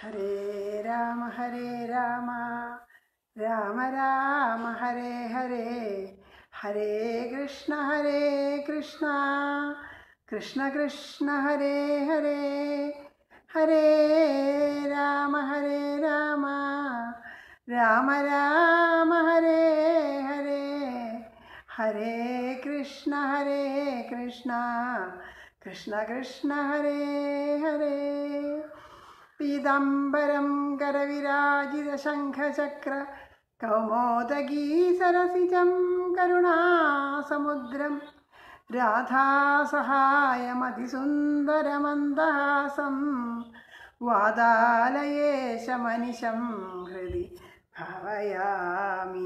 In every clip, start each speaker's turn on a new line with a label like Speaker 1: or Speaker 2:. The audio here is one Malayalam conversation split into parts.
Speaker 1: ഹരേ രാമ ഹരേ രാമ രാമ രാമ ഹരേ ഹരേ ഹരേ കൃഷ്ണ ഹരേ കൃഷ്ണ കൃഷ്ണ കൃഷ്ണ ഹരേ ഹരേ ഹരേ രാമ ഹരേ രാമ രാമ രാമ ഹരേ ഹരേ ഹരേ കൃഷ്ണ ഹരേ കൃഷ്ണ കൃഷ്ണ കൃഷ്ണ ഹരേ ഹരേ പീതാംബരം കരവിരാജിതശംഖചക്ര കൗമോദഗീ സരസിജം കരുണാസമുദ്രം രാധാസഹായമതിസുന്ദരമന്ദഹാസം വാതാലയേശമനിശം ഹൃദി ഭാവയാമി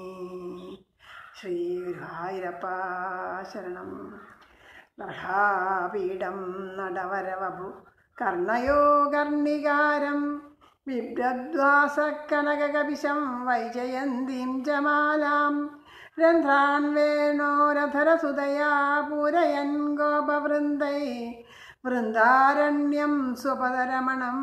Speaker 1: ശ്രീഗുരുവായൂരപ്പ ശരണം ദർഹാപീഠം നടവരവഭു കർണയോ കർണികാരം ബിഭ്രദ്വാസക്കനകകപിശം വൈജയന്തിം ജമാലാം രന്ധ്രാൻ വേണോരധരസുതയാ പൂരയൻ ഗോപവൃന്ദൈ വൃന്ദാരണ്യം സ്വപദരമണം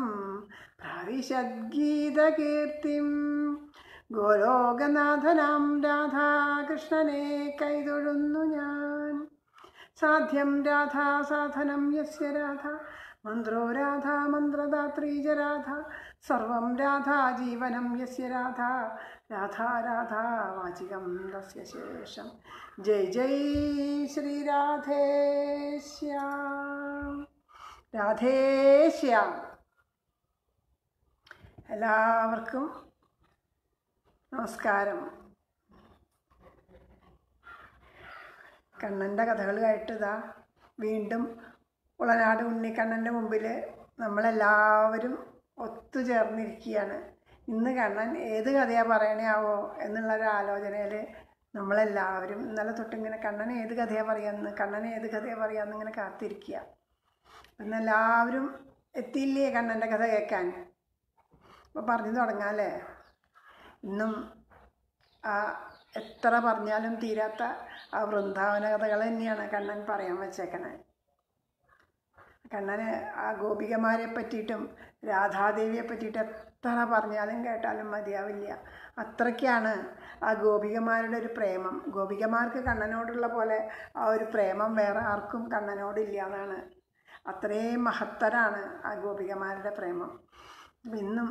Speaker 1: പ്രാവിശദ്ഗീതകീർത്തിം ഗോലോകനാഥനാം രാധാകൃഷ്ണനെ കൈതൊഴുന്നു ഞാൻ സാധ്യം രാധാ സാധനം യസ്യ രാധ മന്ത്രോ രാധ മന്ത്രദാത്രീ ച രാധ സർവം രാധാ ജീവനം യസ്യ രാധ രാധാ രാധാ വാചികം തസ്യ ശേഷം ജയ് ജയ് ശ്രീരാധേശ്യാം രാധേശ്യാം എല്ലാവർക്കും നമസ്കാരം കണ്ണൻ്റെ കഥകൾ കേട്ടതാ വീണ്ടും ഉളനാട് ഉണ്ണിക്കണ്ണൻ്റെ മുമ്പിൽ നമ്മളെല്ലാവരും ഒത്തുചേർന്നിരിക്കുകയാണ് ഇന്ന് കണ്ണൻ ഏത് കഥയാണ് പറയണേ ആവോ എന്നുള്ളൊരു ആലോചനയിൽ നമ്മളെല്ലാവരും ഇന്നലെ തൊട്ടിങ്ങനെ കണ്ണൻ ഏത് കഥയാണ് പറയാമെന്ന് കണ്ണൻ ഏത് കഥയാണ് പറയാമെന്ന് ഇങ്ങനെ കാത്തിരിക്കുക ഇന്ന് എല്ലാവരും എത്തിയില്ലേ കണ്ണൻ്റെ കഥ കേൾക്കാൻ അപ്പോൾ പറഞ്ഞു തുടങ്ങാമല്ലേ ഇന്നും ആ എത്ര പറഞ്ഞാലും തീരാത്ത ആ വൃന്ദാവന കഥകൾ തന്നെയാണ് കണ്ണൻ പറയാൻ വെച്ചേക്കണേ കണ്ണന് ആ ഗോപികമാരെ പറ്റിയിട്ടും രാധാദേവിയെ പറ്റിയിട്ട് എത്ര പറഞ്ഞാലും കേട്ടാലും മതിയാവില്ല അത്രയ്ക്കാണ് ആ ഗോപികമാരുടെ ഒരു പ്രേമം ഗോപികമാർക്ക് കണ്ണനോടുള്ള പോലെ ആ ഒരു പ്രേമം വേറെ ആർക്കും കണ്ണനോടില്ല എന്നാണ് അത്രയും മഹത്തരാണ് ആ ഗോപികമാരുടെ പ്രേമം അപ്പം ഇന്നും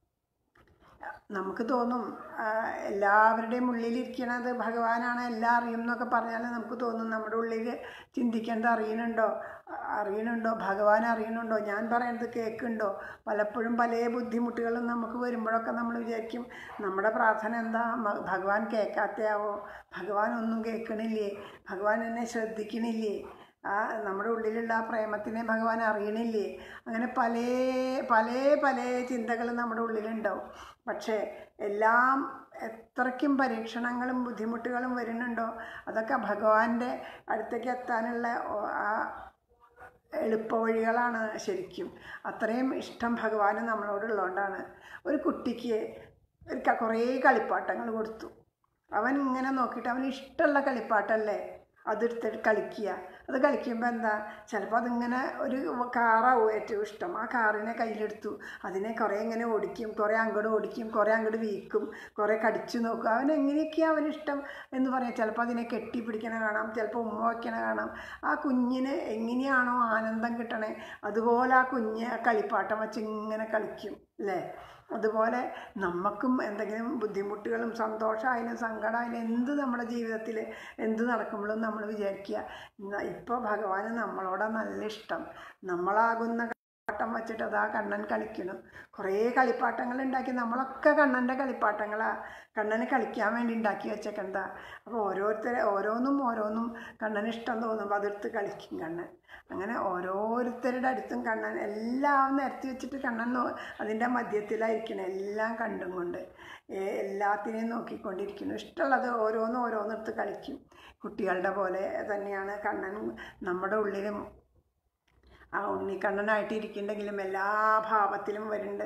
Speaker 1: നമുക്ക് തോന്നും ആ, എല്ലാവരുടെയും ഉള്ളിലിരിക്കണത് ഭഗവാനാണ് എല്ലാം അറിയും എന്നൊക്കെ പറഞ്ഞാൽ നമുക്ക് തോന്നും നമ്മുടെ ഉള്ളിൽ ചിന്തിക്കേണ്ടത് അറിയണുണ്ടോ അ- അറിയണുണ്ടോ ഭഗവാൻ അറിയണുണ്ടോ ഞാൻ പറയണത് കേൾക്കുന്നുണ്ടോ പലപ്പോഴും പല ബുദ്ധിമുട്ടുകളും നമുക്ക് വരുമ്പോഴൊക്കെ നമ്മൾ വിചാരിക്കും നമ്മുടെ പ്രാർത്ഥന എന്താ മ- ഭഗവാൻ കേൾക്കാത്തയാവോ ഭഗവാൻ ഒന്നും കേൾക്കണില്ലേ ഭഗവാൻ എന്നെ ശ്രദ്ധിക്കണില്ലേ ആ നമ്മുടെ ഉള്ളിലുള്ള ആ പ്രേമത്തിനെ ഭഗവാൻ അറിയണില്ലേ അങ്ങനെ പല പല പല ചിന്തകൾ നമ്മുടെ ഉള്ളിലുണ്ടാവും പക്ഷേ എല്ലാം എത്രയ്ക്കും പരീക്ഷണങ്ങളും ബുദ്ധിമുട്ടുകളും വരുന്നുണ്ടോ അതൊക്കെ ഭഗവാന്റെ അടുത്തേക്ക് എത്താനുള്ള ഓ- ആ എളുപ്പവഴികളാണ് ശരിക്കും അത്രയും ഇഷ്ടം ഭഗവാന് നമ്മളോടുള്ളതുകൊണ്ടാണ് ഒരു കുട്ടിക്ക് ഒരു ക- കുറേ കളിപ്പാട്ടങ്ങൾ കൊടുത്തു അവൻ ഇങ്ങനെ നോക്കിയിട്ട് അവന് ഇഷ്ടമുള്ള കളിപ്പാട്ടല്ലേ അതെടുത്തിട്ട് കളിക്കുക അത് കളിക്കുമ്പോൾ എന്താ ചിലപ്പോൾ അതിങ്ങനെ ഒരു കാറാവും ഏറ്റവും ഇഷ്ടം ആ കാറിനെ കയ്യിലെടുത്തു അതിനെ കുറേ ഇങ്ങനെ ഓടിക്കും കുറേ അങ്ങോട്ട് ഓടിക്കും കുറേ അങ്ങോട്ട് വീക്കും കുറേ കടിച്ചു നോക്കും അവൻ എങ്ങനെയൊക്കെയാണ് അവനിഷ്ടം എന്ന് പറയാം ചിലപ്പോൾ അതിനെ കെട്ടിപ്പിടിക്കണ കാണാം ചിലപ്പോൾ ഉമ്മ വയ്ക്കണ കാണാം ആ കുഞ്ഞിന് എങ്ങനെയാണോ ആനന്ദം കിട്ടണേ അതുപോലെ ആ കുഞ്ഞ് ആ കളിപ്പാട്ടം വെച്ച് ഇങ്ങനെ കളിക്കും അല്ലേ അതുപോലെ നമുക്കും എന്തെങ്കിലും ബുദ്ധിമുട്ടുകളും സന്തോഷമായാലും സങ്കടമായാലും എന്ത് നമ്മുടെ ജീവിതത്തിൽ എന്ത് നടക്കുമ്പോഴും നമ്മൾ വിചാരിക്കുക "ഇന്ന- ഇപ്പോൾ ഭഗവാന് നമ്മളോടാ നല്ല ഇഷ്ടം നമ്മളാകുന്ന കളിപ്പാട്ടം വെച്ചിട്ട് അതാ കണ്ണൻ കളിക്കണം കുറേ കളിപ്പാട്ടങ്ങൾ ഉണ്ടാക്കി നമ്മളൊക്കെ കണ്ണൻ്റെ കളിപ്പാട്ടങ്ങളാ കണ്ണന് കളിക്കാൻ വേണ്ടി ഉണ്ടാക്കി വെച്ചേക്കണ്ട അപ്പോൾ ഓരോരുത്തരെ ഓരോന്നും ഓരോന്നും കണ്ണന് ഇഷ്ടം തോന്നുമ്പോൾ അതെടുത്ത് കളിക്കും കണ്ണൻ അങ്ങനെ ഓരോരുത്തരുടെ അടുത്തും കണ്ണൻ എല്ലാം നിരത്തി വെച്ചിട്ട് കണ്ണൻ നോ അതിൻ്റെ മധ്യത്തിലായിരിക്കണം എല്ലാം കണ്ടും കൊണ്ട് ഏ- എല്ലാത്തിനെയും നോക്കിക്കൊണ്ടിരിക്കുന്നു ഇഷ്ടമുള്ളത് ഓരോന്നും ഓരോന്നെടുത്ത് കളിക്കും കുട്ടികളുടെ പോലെ തന്നെയാണ് കണ്ണൻ നമ്മുടെ ഉള്ളിലും ആ ഉണ്ണിക്കണ്ണനായിട്ട് ഇരിക്കുന്നുണ്ടെങ്കിലും എല്ലാ ഭാവത്തിലും വരുന്നുണ്ട്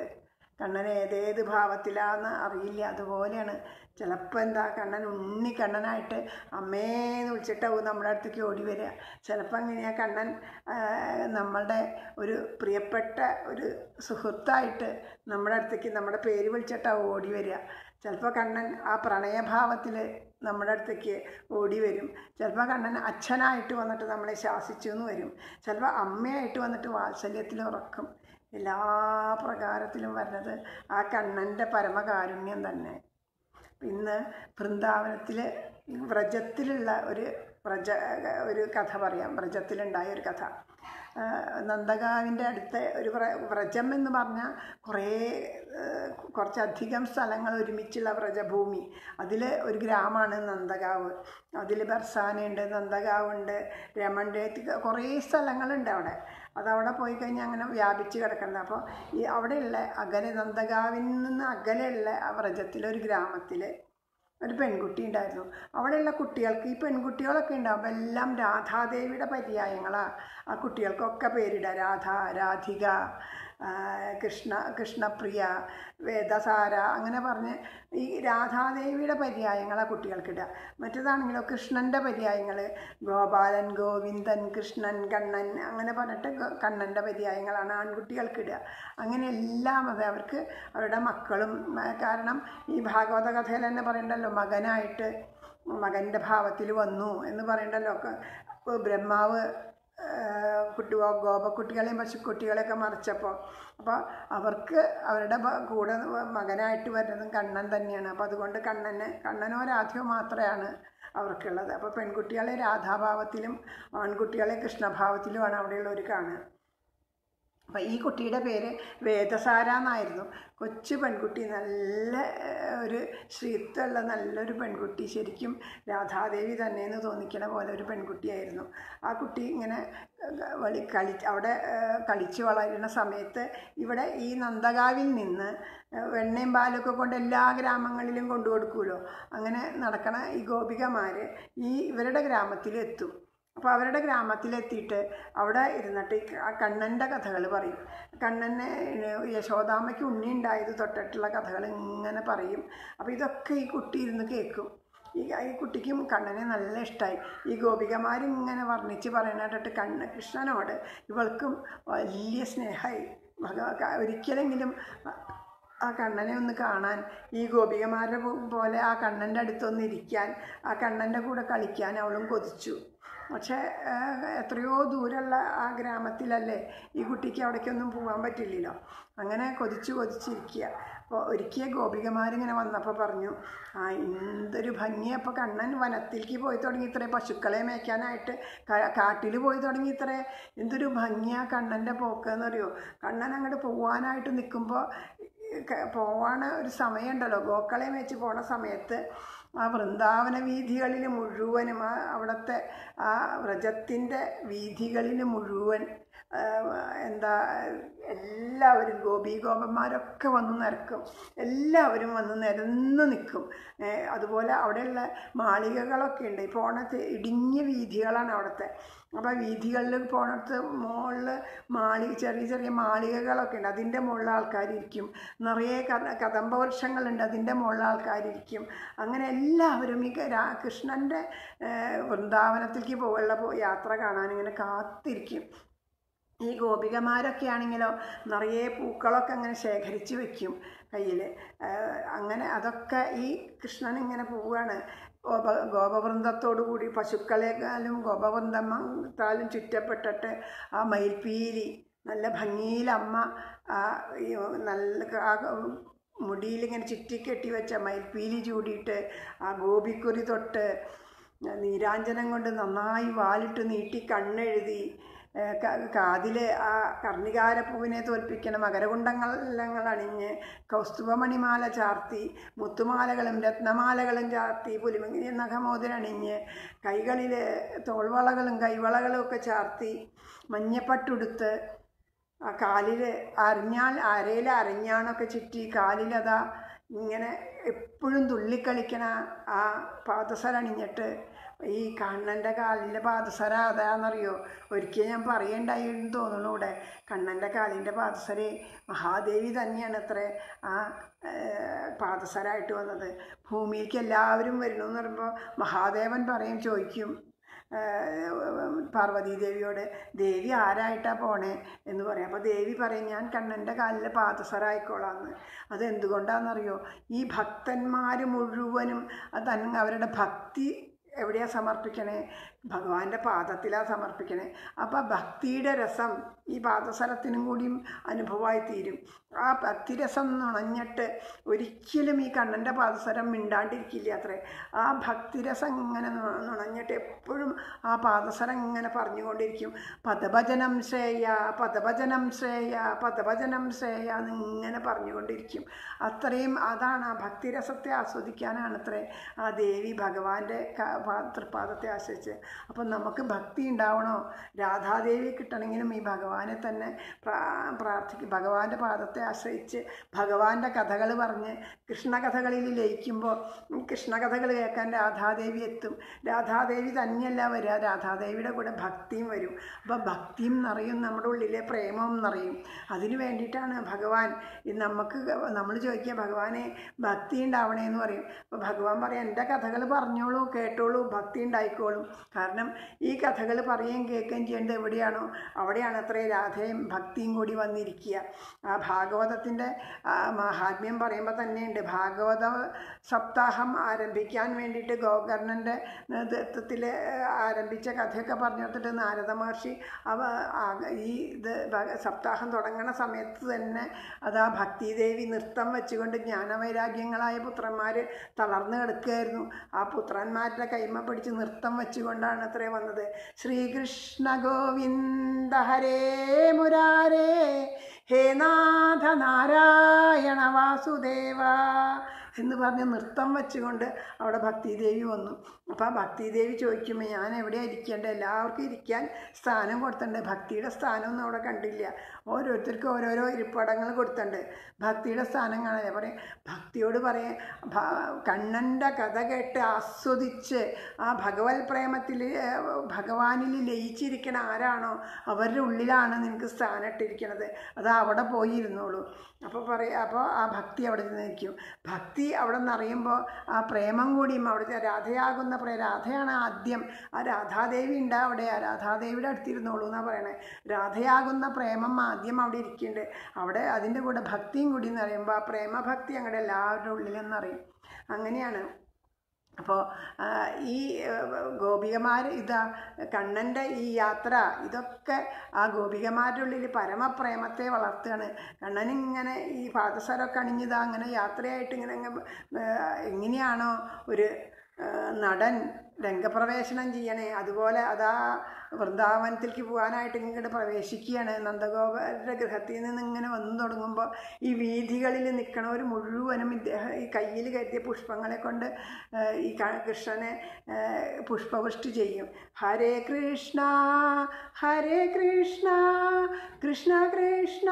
Speaker 1: കണ്ണൻ ഏതേത് ഭാവത്തിലാന്ന് അറിയില്ല അതുപോലെയാണ് ചിലപ്പോൾ എന്താ കണ്ണൻ ഉണ്ണി കണ്ണനായിട്ട് അമ്മേന്ന് വിളിച്ചിട്ടാവും നമ്മുടെ അടുത്തേക്ക് ഓടി വരിക ചിലപ്പോൾ അങ്ങനെയാ കണ്ണൻ ആ, നമ്മളുടെ ഒരു പ്രിയപ്പെട്ട ഒരു സുഹൃത്തായിട്ട് നമ്മുടെ അടുത്തേക്ക് നമ്മുടെ പേര് വിളിച്ചിട്ടാവും ഓടി വരിക ചിലപ്പോൾ കണ്ണൻ ആ പ്രണയഭാവത്തിൽ നമ്മുടെ അടുത്തേക്ക് ഓടി വരും ചിലപ്പോൾ കണ്ണൻ അച്ഛനായിട്ട് വന്നിട്ട് നമ്മളെ ശാസിച്ചു എന്ന് വരും ചിലപ്പോൾ അമ്മയായിട്ട് വന്നിട്ട് വാത്സല്യത്തിൽ ഉറക്കും എല്ലാ പ്രകാരത്തിലും വരുന്നത് ആ കണ്ണൻ്റെ പരമകാരുണ്യം തന്നെ ഇന്ന് വൃന്ദാവനത്തിൽ വ്രജത്തിലുള്ള ഒരു വ്രജ ഒരു കഥ പറയാം വ്രജത്തിലുണ്ടായ ഒരു കഥ ആ, നന്ദകാവിൻ്റെ അടുത്ത ഒരു വ്ര- വ്രജം എന്ന് പറഞ്ഞാൽ കുറേ ആ, കുറച്ചധികം സ്ഥലങ്ങൾ ഒരുമിച്ചുള്ള വ്രജഭൂമി അതിൽ ഒരു ഗ്രാമമാണ് നന്ദകാവ് അതിൽ ബർസാനയുണ്ട് നന്ദകാവുണ്ട് രമണ്ടേത്ത് കുറേ സ്ഥലങ്ങളുണ്ട് അവിടെ അതവിടെ പോയി കഴിഞ്ഞാൽ അങ്ങനെ വ്യാപിച്ച് കിടക്കുന്നത് അപ്പോൾ ഈ അവിടെയുള്ള അകലെ നന്ദകാവിൽ നിന്ന് അകലെയുള്ള ആ വ്രജത്തിലെ ഒരു ഗ്രാമത്തിൽ ഒരു പെൺകുട്ടി ഉണ്ടായിരുന്നു അവിടെയുള്ള കുട്ടികൾക്ക് ഈ പെൺകുട്ടികളൊക്കെ ഉണ്ടാവും എല്ലാം രാധാദേവിയുടെ പര്യായങ്ങളാണ് ആ കുട്ടികൾക്കൊക്കെ പേരിടുക രാധ രാധിക ആ, കൃഷ്ണ കൃഷ്ണപ്രിയ വേദസാര അങ്ങനെ പറഞ്ഞ് ഈ രാധാദേവിയുടെ പര്യായങ്ങളാണ് കുട്ടികൾക്കിടുക മറ്റേതാണെങ്കിലോ കൃഷ്ണൻ്റെ പര്യായങ്ങൾ ഗോപാലൻ ഗോവിന്ദൻ കൃഷ്ണൻ കണ്ണൻ അങ്ങനെ പറഞ്ഞിട്ട് ഗ- കണ്ണൻ്റെ പര്യായങ്ങളാണ് ആൺകുട്ടികൾക്കിടുക അങ്ങനെ എല്ലാം അതെ അവർക്ക് അവരുടെ മക്കളും ആ, കാരണം ഈ ഭാഗവത കഥയിൽ തന്നെ പറയണ്ടല്ലോ മകനായിട്ട് മകൻ്റെ ഭാവത്തിൽ വന്നു എന്ന് പറയണ്ടല്ലോ ഒക്കെ ഇപ്പൊ ബ്രഹ്മാവ് കുട്ടി ഗോപക്കുട്ടികളെയും പശുക്കുട്ടികളെയൊക്കെ മറിച്ചപ്പോൾ അപ്പോൾ അവർക്ക് അവരുടെ ഭ- കൂടെ മകനായിട്ട് വരുന്നതും കണ്ണൻ തന്നെയാണ് അപ്പോൾ അതുകൊണ്ട് കണ്ണന് കണ്ണനോ രാധയോ മാത്രമാണ് അവർക്കുള്ളത് അപ്പോൾ പെൺകുട്ടികളെ രാധാഭാവത്തിലും ആൺകുട്ടികളെ കൃഷ്ണഭാവത്തിലുമാണ് അവിടെയുള്ളവർ കാണുക അപ്പം ഈ കുട്ടിയുടെ പേര് വേദസാര എന്നായിരുന്നു കൊച്ചു പെൺകുട്ടി നല്ല ഏഹ്, ഒരു ശ്രീത്വമുള്ള നല്ലൊരു പെൺകുട്ടി ശരിക്കും രാധാദേവി തന്നെയെന്ന് തോന്നിക്കണ പോലെ ഒരു പെൺകുട്ടിയായിരുന്നു ആ കുട്ടി ഇങ്ങനെ ഏഹ്, വളി കളി അവിടെ ഏഹ്, കളിച്ച് വളരുന്ന സമയത്ത് ഇവിടെ ഈ നന്ദകാവിൽ നിന്ന് ഏഹ്, വെണ്ണയും പാലൊക്കെ കൊണ്ട് എല്ലാ ഗ്രാമങ്ങളിലും കൊണ്ടു കൊടുക്കുമല്ലോ അങ്ങനെ നടക്കണ ഈ ഗോപികമാർ ഈ ഇവരുടെ ഗ്രാമത്തിലെത്തും അപ്പോൾ അവരുടെ ഗ്രാമത്തിലെത്തിയിട്ട് അവിടെ ഇരുന്നിട്ട് ഈ ആ കണ്ണൻ്റെ കഥകൾ പറയും കണ്ണനെ യശോദാമ്മയ്ക്ക് ഉണ്ണി ഉണ്ടായത് തൊട്ടിട്ടുള്ള കഥകൾ ഇങ്ങനെ പറയും അപ്പോൾ ഇതൊക്കെ ഈ കുട്ടി ഇരുന്ന് കേൾക്കും ഈ ഈ കുട്ടിക്കും കണ്ണനെ നല്ല ഇഷ്ടമായി ഈ ഗോപികമാരിങ്ങനെ വർണ്ണിച്ച് പറയണായിട്ട് കണ്ണ് കൃഷ്ണനോട് ഇവൾക്കും വലിയ സ്നേഹമായി ഭഗവ ഒരിക്കലെങ്കിലും ആ കണ്ണനെ ഒന്ന് കാണാൻ ഈ ഗോപികമാരുടെ പോ- പോലെ ആ കണ്ണൻ്റെ അടുത്തൊന്ന് ഇരിക്കാൻ ആ കണ്ണൻ്റെ കൂടെ കളിക്കാൻ അവളും കൊതിച്ചു പക്ഷേ ആ, എത്രയോ ദൂരമുള്ള ആ ഗ്രാമത്തിലല്ലേ ഈ കുട്ടിക്ക് അവിടേക്കൊന്നും പോകാൻ പറ്റില്ലല്ലോ അങ്ങനെ കൊതിച്ച് കൊതിച്ചിരിക്കുക അപ്പോൾ ഒരിക്കൽ ഗോപികമാരിങ്ങനെ വന്നപ്പോൾ പറഞ്ഞു ആ എന്തൊരു ഭംഗിയാണ് അപ്പോൾ കണ്ണൻ വനത്തിലേക്ക് പോയി തുടങ്ങി ഇത്രേ പശുക്കളെ മേയ്ക്കാനായിട്ട് കാട്ടിൽ പോയി തുടങ്ങി ഇത്രേ എന്തൊരു ഭംഗിയാണ് കണ്ണൻ്റെ പോക്ക് എന്നറിയോ കണ്ണൻ അങ്ങോട്ട് പോവാനായിട്ട് നിൽക്കുമ്പോൾ ക- പോവാൻ ഒരു സമയമുണ്ടല്ലോ ഗോക്കളെ വെച്ച് പോണ സമയത്ത് ആ വൃന്ദാവന വീഥികളിൽ മുഴുവനും ആ അവിടുത്തെ ആ വ്രജത്തിൻ്റെ വീഥികളിൽ മുഴുവൻ ആ, എന്താ എല്ലാവരും ഗോപി ഗോപന്മാരൊക്കെ വന്ന് നിരക്കും എല്ലാവരും വന്ന് നിരന്ന് നിൽക്കും ഏ, അതുപോലെ അവിടെയുള്ള മാളികകളൊക്കെ ഉണ്ട് ഈ പോണത്ത് ഇടുങ്ങിയ വീഥികളാണ് അവിടുത്തെ അപ്പോൾ വീഥികളിൽ പോണത്ത് മുകളിൽ മാളിക ചെറിയ ചെറിയ മാളികകളൊക്കെ ഉണ്ട് അതിൻ്റെ മുകളിൽ ആൾക്കാരിരിക്കും നിറയെ ക- കദംബ വൃക്ഷങ്ങളുണ്ട് അതിൻ്റെ മുകളിൽ ആൾക്കാരിരിക്കും അങ്ങനെ എല്ലാവരും ഈ ക- രാ- കൃഷ്ണൻ്റെ ഏഹ്, വൃന്ദാവനത്തിലേക്ക് പോകുള്ള പോ- യാത്ര കാണാൻ ഇങ്ങനെ കാത്തിരിക്കും ഈ ഗോപികമാരൊക്കെ ആണെങ്കിലോ നിറയെ പൂക്കളൊക്കെ അങ്ങനെ ശേഖരിച്ച് വെക്കും കയ്യിൽ അങ്ങനെ അതൊക്കെ ഈ കൃഷ്ണൻ ഇങ്ങനെ പോവുകയാണ് ഗോപ ഗോപവൃന്ദത്തോടു കൂടി പശുക്കളെക്കാളും ഗോപവൃന്ദത്താലും ചുറ്റപ്പെട്ടിട്ട് ആ മയിൽപ്പീലി നല്ല ഭംഗിയിൽ അമ്മ ആ ഈ നല്ല ആ മുടിയിലിങ്ങനെ ചുറ്റിക്കെട്ടി വെച്ച മയിൽപ്പീലി ചൂടിയിട്ട് ആ ഗോപിക്കുറി തൊട്ട് നീരാഞ്ജനം കൊണ്ട് നന്നായി വാലിട്ട് നീട്ടി കണ്ണെഴുതി കാതിൽ ആ കർണികാരപ്പൂവിനെ തോൽപ്പിക്കണ മകരകുണ്ടങ്ങളങ്ങൾ അണിഞ്ഞ് കൗസ്തുഭമണിമാല ചാർത്തി മുത്തുമാലകളും രത്നമാലകളും ചാർത്തി പുലിമങ്ങി നഖമോതിരണിഞ്ഞ് കൈകളിൽ തോൾവളകളും കൈവളകളും ഒക്കെ ചാർത്തി മഞ്ഞപ്പട്ടുടുത്ത് ആ കാലിൽ അരിഞ്ഞാൽ അരയിൽ അരഞ്ഞാണൊക്കെ ചുറ്റി കാലിലതാ ഇങ്ങനെ എപ്പോഴും തുള്ളിക്കളിക്കണ ആ പാദസരണിഞ്ഞിട്ട് ഈ കണ്ണൻ്റെ കാലിൻ്റെ പാദസര അതാണെന്നറിയോ ഒരിക്കൽ ഞാൻ പറയണ്ടായി എന്ന് തോന്നുന്നു ഇവിടെ കണ്ണൻ്റെ കാലിൻ്റെ പാദസര മഹാദേവി തന്നെയാണ് അത്ര ആ ഏഹ്, പാദസരായിട്ട് വന്നത് ഭൂമിയിലേക്ക് എല്ലാവരും വരുന്നു എന്ന് പറയുമ്പോൾ മഹാദേവൻ പറയും ചോദിക്കും പാർവതി ദേവിയോട് ദേവി ആരായിട്ടാ പോണേ എന്ന് പറയും അപ്പോൾ ദേവി പറയും ഞാൻ കണ്ണൻ്റെ കാലിലെ പാദസരായിക്കോളാന്ന് അത് എന്തുകൊണ്ടാണെന്നറിയോ ഈ ഭക്തന്മാർ മുഴുവനും അത് തൻ- അവരുടെ ഭക്തി എവിടെയാ സമർപ്പിക്കണേ ഭഗവാന്റെ പാദത്തിലാണ് സമർപ്പിക്കണേ അപ്പോൾ ഭക്തിയുടെ രസം ഈ പാദസരത്തിനും കൂടിയും അനുഭവമായി തീരും ആ ഭക്തിരസം നുണഞ്ഞിട്ട് ഒരിക്കലും ഈ കണ്ണൻ്റെ പാദസരം മിണ്ടാണ്ടിരിക്കില്ല അത്രേ ആ ഭക്തിരസം ഇങ്ങനെ നു- നുണഞ്ഞിട്ട് എപ്പോഴും ആ പാദസരം ഇങ്ങനെ പറഞ്ഞുകൊണ്ടിരിക്കും പദഭജനം ശ്രേയ പദഭജനം ശ്രേയ പദഭജനം ശ്രേയ എന്നിങ്ങനെ പറഞ്ഞുകൊണ്ടിരിക്കും അത്രയും അതാണ് ആ ഭക്തിരസത്തെ ആസ്വദിക്കാനാണ് അത്രേ ആ ദേവി ഭഗവാന്റെ ക- പാ- തൃപ്പാദത്തെ ആശ്രയിച്ച് അപ്പം നമുക്ക് ഭക്തി ഉണ്ടാവണോ രാധാദേവി കിട്ടണമെങ്കിലും ഈ ഭഗവാനെ തന്നെ പ്രാ- പ്രാർത്ഥിക്കും ഭഗവാന്റെ പാദത്തെ ആശ്രയിച്ച് ഭഗവാന്റെ കഥകൾ പറഞ്ഞ് കൃഷ്ണകഥകളിൽ ലയിക്കുമ്പോൾ കൃഷ്ണകഥകൾ കേൾക്കാൻ രാധാദേവി എത്തും രാധാദേവി തന്നെയല്ല വരിക രാധാദേവിയുടെ കൂടെ ഭക്തിയും വരും അപ്പോൾ ഭക്തിയും നിറയും നമ്മുടെ ഉള്ളിലെ പ്രേമവും നിറയും അതിന് വേണ്ടിയിട്ടാണ് ഭഗവാൻ ഈ നമുക്ക് നമ്മൾ ചോദിക്കുക ഭഗവാനെ ഭക്തി ഉണ്ടാവണേ എന്ന് പറയും അപ്പോൾ ഭഗവാൻ പറയും എൻ്റെ കഥകൾ പറഞ്ഞോളൂ കേട്ടോളൂ ഭക്തി ഉണ്ടായിക്കോളും കാരണം ഈ കഥകൾ പറയുകയും കേൾക്കുകയും ചെയ്യേണ്ടത് എവിടെയാണോ അവിടെയാണ് അത്രയും രാധയും ഭക്തിയും കൂടി വന്നിരിക്കുക ആ ഭാഗവതത്തിൻ്റെ മഹാത്മ്യം പറയുമ്പോൾ തന്നെയുണ്ട് ഭാഗവത സപ്താഹം ആരംഭിക്കാൻ വേണ്ടിയിട്ട് ഗോകർണൻ്റെ നേതൃത്വത്തിൽ ആരംഭിച്ച കഥയൊക്കെ പറഞ്ഞു കൊടുത്തിട്ട് നാരദ മഹർഷി അവ ആ- ഈ ഇത് ഭ- സപ്താഹം തുടങ്ങണ സമയത്ത് തന്നെ അത് ആ ഭക്തിദേവി നൃത്തം വെച്ചുകൊണ്ട് ജ്ഞാനവൈരാഗ്യങ്ങളായ പുത്രന്മാർ തളർന്നു കിടക്കുകയായിരുന്നു ആ പുത്രന്മാരുടെ കൈമ പിടിച്ച് നൃത്തം വെച്ചുകൊണ്ടാണ് അത്രേ വന്നത് ശ്രീകൃഷ്ണ ഗോവിന്ദ ഹരേ മുരാരേ ഹേ നാഥ നാരായണ വാസുദേവ എന്ന് പറഞ്ഞ് നൃത്തം വെച്ചുകൊണ്ട് അവിടെ ഭക്തിദേവി വന്നു അപ്പോൾ ആ ഭക്തിദേവി ചോദിക്കുമ്പോൾ ഞാൻ എവിടെയാണ് ഇരിക്കേണ്ടത് എല്ലാവർക്കും ഇരിക്കാൻ സ്ഥാനം കൊടുത്തിട്ടുണ്ട് ഭക്തിയുടെ സ്ഥാനമൊന്നും അവിടെ കണ്ടില്ല ഓരോരുത്തർക്കും ഓരോരോ ഇരിപ്പിടങ്ങൾ കൊടുത്തിട്ടുണ്ട് ഭക്തിയുടെ സ്ഥാനം കാണാൻ പറയും ഭക്തിയോട് പറയും കണ്ണൻ്റെ കഥ കേട്ട് ആസ്വദിച്ച് ആ ഭഗവത് പ്രേമത്തിൽ ഭഗവാനിൽ ലയിച്ചിരിക്കണ ആരാണോ അവരുടെ ഉള്ളിലാണ് നിനക്ക് സ്ഥാനം ഇട്ടിരിക്കണത് അത് അവിടെ പോയി ഇരുന്നോളൂ അപ്പോൾ പറയാം അപ്പോൾ ആ ഭക്തി അവിടെ നിന്നിരിക്കും ഭക്തി അവിടെ നിന്നറിയുമ്പോൾ ആ പ്രേമം കൂടിയും അവിടുത്തെ രാധയാകുന്ന പ്രേ രാധയാണ് ആദ്യം ആ രാധാദേവി ഉണ്ട് അവിടെ ആ രാധാദേവിയുടെ അടുത്തിരുന്നോളൂ എന്നാണ് പറയണേ രാധയാകുന്ന പ്രേമം ആദ്യം അവിടെ ഇരിക്കുന്നുണ്ട് അവിടെ അതിൻ്റെ കൂടെ ഭക്തിയും കൂടി എന്ന് പറയുമ്പോൾ ആ പ്രേമഭക്തി അങ്ങടെ എല്ലാവരുടെ ഉള്ളിലെന്നറിയും അങ്ങനെയാണ് അപ്പോൾ ഈ ഗോപികമാർ ഇതാ കണ്ണൻ്റെ ഈ യാത്ര ഇതൊക്കെ ആ ഗോപികമാരുടെ ഉള്ളിൽ പരമപ്രേമത്തെ വളർത്തുകയാണ് കണ്ണനിങ്ങനെ ഈ പാദസരമൊക്കെ അണിഞ്ഞിതാ അങ്ങനെ യാത്രയായിട്ട് ഇങ്ങനെ അങ്ങ് എങ്ങനെയാണോ ഒരു ആ, നടൻ രംഗപ്രവേശനം ചെയ്യണേ അതുപോലെ അതാ വൃന്ദാവനത്തിലേക്ക് പോകാനായിട്ട് ഇങ്ങോട്ട് പ്രവേശിക്കുകയാണ് നന്ദഗോപരുടെ ഗൃഹത്തിൽ നിന്ന് ഇങ്ങനെ വന്നു തുടങ്ങുമ്പോൾ ഈ വീഥികളിൽ നിൽക്കണവർ മുഴുവനും ഇദ്ദേഹം ഈ കയ്യിൽ കരുതിയ പുഷ്പങ്ങളെ കൊണ്ട് ആ, ഈ ക- കൃഷ്ണനെ ആ, പുഷ്പവൃഷ്ടി ചെയ്യും ഹരേ കൃഷ്ണ ഹരേ കൃഷ്ണ കൃഷ്ണ കൃഷ്ണ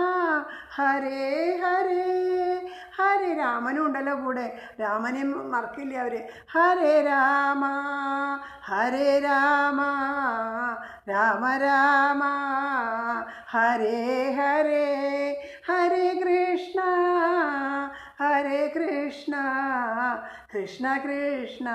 Speaker 1: ഹരേ ഹരേ ഹരേ രാമനും ഉണ്ടല്ലോ കൂടെ രാമനെ മറക്കില്ല അവര് ഹരേ രാമ ഹരേ രാമ രാമ രാമ ഹരേ ഹരേ ഹരേ കൃഷ്ണ ഹരേ കൃഷ്ണ കൃഷ്ണ കൃഷ്ണ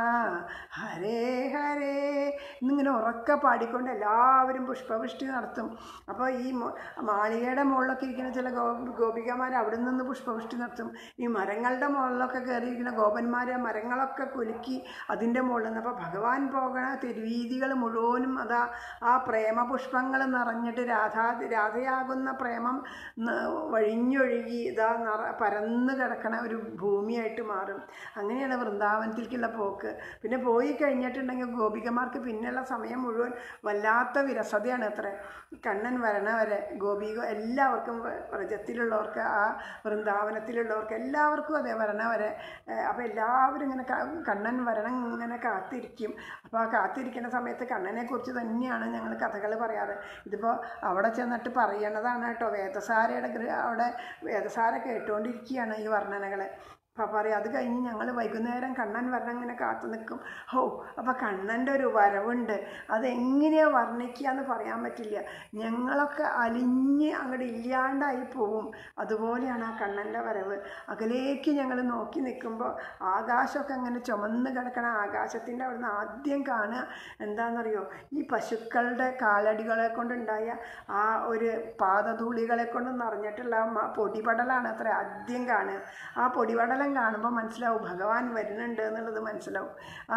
Speaker 1: ഹരേ ഹരേ എന്നിങ്ങനെ ഉറക്കെ പാടിക്കൊണ്ട് എല്ലാവരും പുഷ്പവൃഷ്ടി നടത്തും അപ്പോൾ ഈ മೊ- മാളികയുടെ മുകളിലൊക്കെ ഇരിക്കുന്ന ചില ഗോ ഗോപികമാർ അവിടെ നിന്ന് പുഷ്പവൃഷ്ടി നടത്തും ഈ മരങ്ങളുടെ മുകളിലൊക്കെ കയറിയിരിക്കുന്ന ഗോപന്മാർ മരങ്ങളൊക്കെ കുലുക്കി അതിൻ്റെ മുകളിൽ നിന്ന് അപ്പോൾ ഭഗവാൻ പോകണ തെരുവീതികൾ മുഴുവനും അതാ ആ പ്രേമ പുഷ്പങ്ങൾ നിറഞ്ഞിട്ട് രാധാ രാധയാകുന്ന പ്രേമം ന- വഴിഞ്ഞൊഴുകി ഇതാ നിറ പരന്ന് കിടക്കണ ഒരു ഭൂമിയായിട്ട് മാറും അങ്ങനെയാണ് വൃന്ദാവനത്തിലേക്കുള്ള പോക്ക് പിന്നെ പോയി കഴിഞ്ഞിട്ടുണ്ടെങ്കിൽ ഗോപികമാർക്ക് പിന്നെയുള്ള സമയം മുഴുവൻ വല്ലാത്ത വിരസതയാണ് അത്ര കണ്ണൻ വരണ വരെ ഗോപിക എല്ലാവർക്കും വ- വ്രജത്തിലുള്ളവർക്ക് ആ വൃന്ദാവനത്തിലുള്ളവർക്ക് എല്ലാവർക്കും അതെ വരണ വരെ അപ്പോൾ എല്ലാവരും ഇങ്ങനെ ക- കണ്ണൻ വരണം ഇങ്ങനെ കാത്തിരിക്കും അപ്പോൾ ആ കാത്തിരിക്കുന്ന സമയത്ത് കണ്ണനെക്കുറിച്ച് തന്നെയാണ് ഞങ്ങൾ കഥകൾ പറയാറ് ഇതിപ്പോൾ അവിടെ ചെന്നിട്ട് പറയണതാണ് കേട്ടോ വേദസാരയുടെ ഗൃഹ അവിടെ വേദസാര കേട്ടുകൊണ്ടിരിക്കുകയാണ് ഈ വർണ്ണനകൾ അപ്പം പറയും അത് കഴിഞ്ഞ് ഞങ്ങൾ വൈകുന്നേരം കണ്ണൻ വരണം ഇങ്ങനെ കാത്തു നിൽക്കും ഹോ അപ്പോൾ കണ്ണൻ്റെ ഒരു വരവുണ്ട് അതെങ്ങനെയാണ് വർണ്ണിക്കുക എന്ന് പറയാൻ പറ്റില്ല ഞങ്ങളൊക്കെ അലിഞ്ഞ് അങ്ങോട്ട് ഇല്ലാണ്ടായി പോവും അതുപോലെയാണ് ആ കണ്ണൻ്റെ വരവ് അകലേക്ക് ഞങ്ങൾ നോക്കി നിൽക്കുമ്പോൾ ആകാശമൊക്കെ അങ്ങനെ ചുമന്ന് കിടക്കണ ആകാശത്തിൻ്റെ അവിടുന്ന് ആദ്യം കാണുക എന്താണെന്നറിയോ ഈ പശുക്കളുടെ കാലടികളെ കൊണ്ടുണ്ടായ ആ ഒരു പാദധൂളികളെ കൊണ്ട് നിറഞ്ഞിട്ടുള്ള ആ മ- പൊടിപടലാണ് അത്ര ആദ്യം കാണുക ആ പൊടിപടലം കാണുമ്പോൾ മനസ്സിലാവും ഭഗവാൻ വരുന്നുണ്ട് എന്നുള്ളത് മനസ്സിലാവും ആ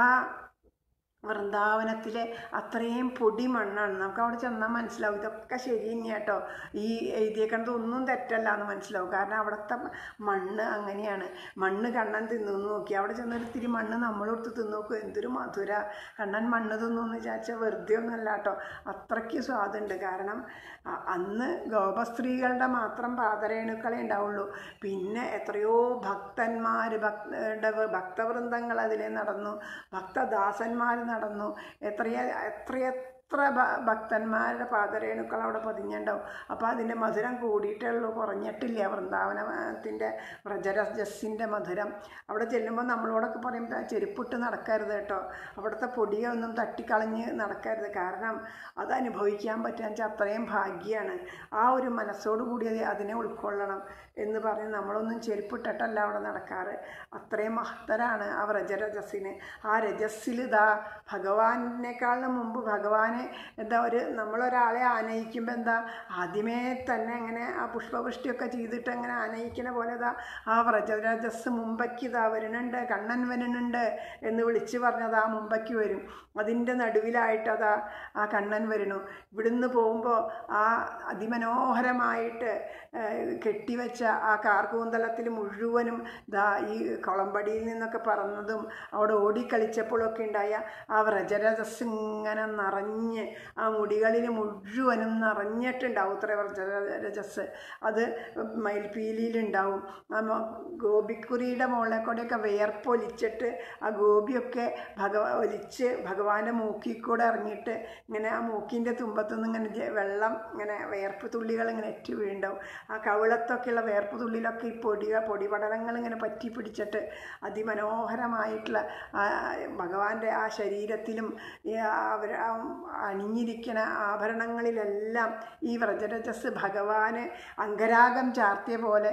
Speaker 1: വൃന്ദാവനത്തിലെ അത്രയും പൊടി മണ്ണാണ് നമുക്ക് അവിടെ ചെന്നാൽ മനസ്സിലാവും ഇതൊക്കെ ശരി തന്നെയാ കേട്ടോ ഈ എഴുതിയേക്കണത് ഒന്നും തെറ്റല്ല എന്ന് മനസ്സിലാവും കാരണം അവിടുത്തെ മണ്ണ് അങ്ങനെയാണ് മണ്ണ് കണ്ണൻ തിന്നു നോക്കി അവിടെ ചെന്നൊരു ഇത്തിരി മണ്ണ് നമ്മളെടുത്ത് തിന്നു നോക്കും എന്തൊരു മധുര കണ്ണൻ മണ്ണ് തിന്നു എന്ന് വിചാരിച്ചാൽ വെറുതെ ഒന്നുമല്ല കേട്ടോ അത്രയ്ക്ക് സ്വാദുണ്ട് കാരണം അ- അന്ന് ഗോപസ്ത്രീകളുടെ മാത്രം പാദരേണുക്കളെ ഉണ്ടാവുള്ളൂ പിന്നെ എത്രയോ ഭക്തന്മാർ ഭക്ത ഭക്തവൃന്ദങ്ങൾ അതിലെ നടന്നു ഭക്തദാസന്മാർ നടന്നു എത്രയ എത്രയെത്ര ഭ- ഭക്തന്മാരുടെ പാദരേണുക്കൾ അവിടെ പതിഞ്ഞുണ്ടാവും അപ്പോൾ അതിൻ്റെ മധുരം കൂടിയിട്ടേ ഉള്ളൂ കുറഞ്ഞിട്ടില്ല വൃന്ദാവനത്തിൻ്റെ വ്രജരജസ്സിൻ്റെ മധുരം അവിടെ ചെല്ലുമ്പോൾ നമ്മളോടൊക്കെ പറയുമ്പോൾ ചെരുപ്പിട്ട് നടക്കരുത് കേട്ടോ അവിടുത്തെ പൊടിയൊന്നും തട്ടിക്കളഞ്ഞ് നടക്കരുത് കാരണം അത് അനുഭവിക്കാൻ പറ്റുക വെച്ചാൽ അത്രയും ഭാഗ്യമാണ് ആ ഒരു മനസ്സോടു കൂടി അത് അതിനെ ഉൾക്കൊള്ളണം എന്ന് പറഞ്ഞ് നമ്മളൊന്നും ചെരുപ്പിട്ടിട്ടല്ല അവിടെ നടക്കാറ് അത്രയും മഹത്തരാണ് ആ വ്രജരജസ്സിന് ആ രജസ്സിൽ ഇതാ ഭഗവാനേക്കാളിന് മുമ്പ് ഭഗവാനെ എന്താ ഒരു നമ്മളൊരാളെ ആനയിക്കുമ്പോൾ എന്താ ആദ്യമേ തന്നെ അങ്ങനെ ആ പുഷ്പവൃഷ്ടിയൊക്കെ ചെയ്തിട്ട് അങ്ങനെ ആനയിക്കണ പോലെ ഇതാ ആ വ്രജരജസ് മുമ്പയ്ക്ക് ഇതാ വരുന്നുണ്ട് കണ്ണൻ വരുന്നുണ്ട് എന്ന് വിളിച്ച് പറഞ്ഞത് ആ മുമ്പയ്ക്ക് വരും അതിൻ്റെ നടുവിലായിട്ട് അതാ ആ കണ്ണൻ വരുന്നു ഇവിടുന്ന് പോകുമ്പോൾ ആ അതിമനോഹരമായിട്ട് ഏഹ്, കെട്ടിവെച്ച ആ കാർകൂന്തലത്തിൽ മുഴുവനും ദാ ഈ കുളമ്പടിയിൽ നിന്നൊക്കെ പറന്നതും അവിടെ ഓടിക്കളിച്ചപ്പോഴൊക്കെ ഉണ്ടായ ആ വ്രജരജസ് ഇങ്ങനെ നിറഞ്ഞ് ആ മുടികളിൽ മുഴുവനും നിറഞ്ഞിട്ടുണ്ടാവും അത്ര വ്രജരജസ് അത് മയിൽപീലിയിലുണ്ടാവും ആ മ- ഗോപിക്കുറിയുടെ മുകളിൽ കൂടെയൊക്കെ വിയർപ്പൊലിച്ചിട്ട് ആ ഗോപിയൊക്കെ ഭഗവ ഒലിച്ച് ഭഗവാന്റെ മൂക്കിൽ കൂടെ ഇറങ്ങിയിട്ട് ഇങ്ങനെ ആ മൂക്കിൻ്റെ തുമ്പത്തുനിന്ന് ഇങ്ങനെ ജ- വെള്ളം ഇങ്ങനെ വിയർപ്പ് തുള്ളികൾ ഇങ്ങനെ എറ്റി വീഴുണ്ടാവും ആ കവിളത്തൊക്കെയുള്ള വിയർപ്പ് തുള്ളിലൊക്കെ ഈ പൊടികൾ പൊടിപടലങ്ങൾ ഇങ്ങനെ പറ്റി പിടിച്ചിട്ട് അതിമനോഹരമായിട്ടുള്ള ആ ഭഗവാന്റെ ആ ശരീരത്തിലും ഈ അവർ അണിഞ്ഞിരിക്കുന്ന ആഭരണങ്ങളിലെല്ലാം ഈ വ്രജരജസ് ഭഗവാന് അംഗരാഗം ചാർത്തിയ പോലെ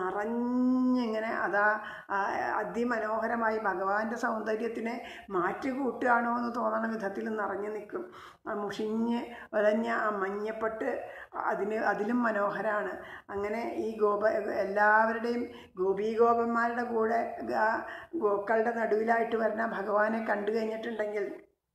Speaker 1: നിറഞ്ഞിങ്ങനെ അതാ ആ, അതിമനോഹരമായി ഭഗവാന്റെ സൗന്ദര്യത്തിനെ മാറ്റുകൂട്ടുകയാണോ എന്ന് തോന്നണ വിധത്തിൽ നിറഞ്ഞു നിൽക്കും ആ മുഷിഞ്ഞ് ഒലഞ്ഞ ആ മഞ്ഞപ്പെട്ട് അതിന് അതിലും മനോഹരമാണ് അങ്ങനെ ഈ ഗോപ എല്ലാവരുടെയും ഗോപീഗോപന്മാരുടെ കൂടെ ആ ഗോക്കളുടെ നടുവിലായിട്ട് വരുന്ന ഭഗവാനെ കണ്ടു കഴിഞ്ഞിട്ടുണ്ടെങ്കിൽ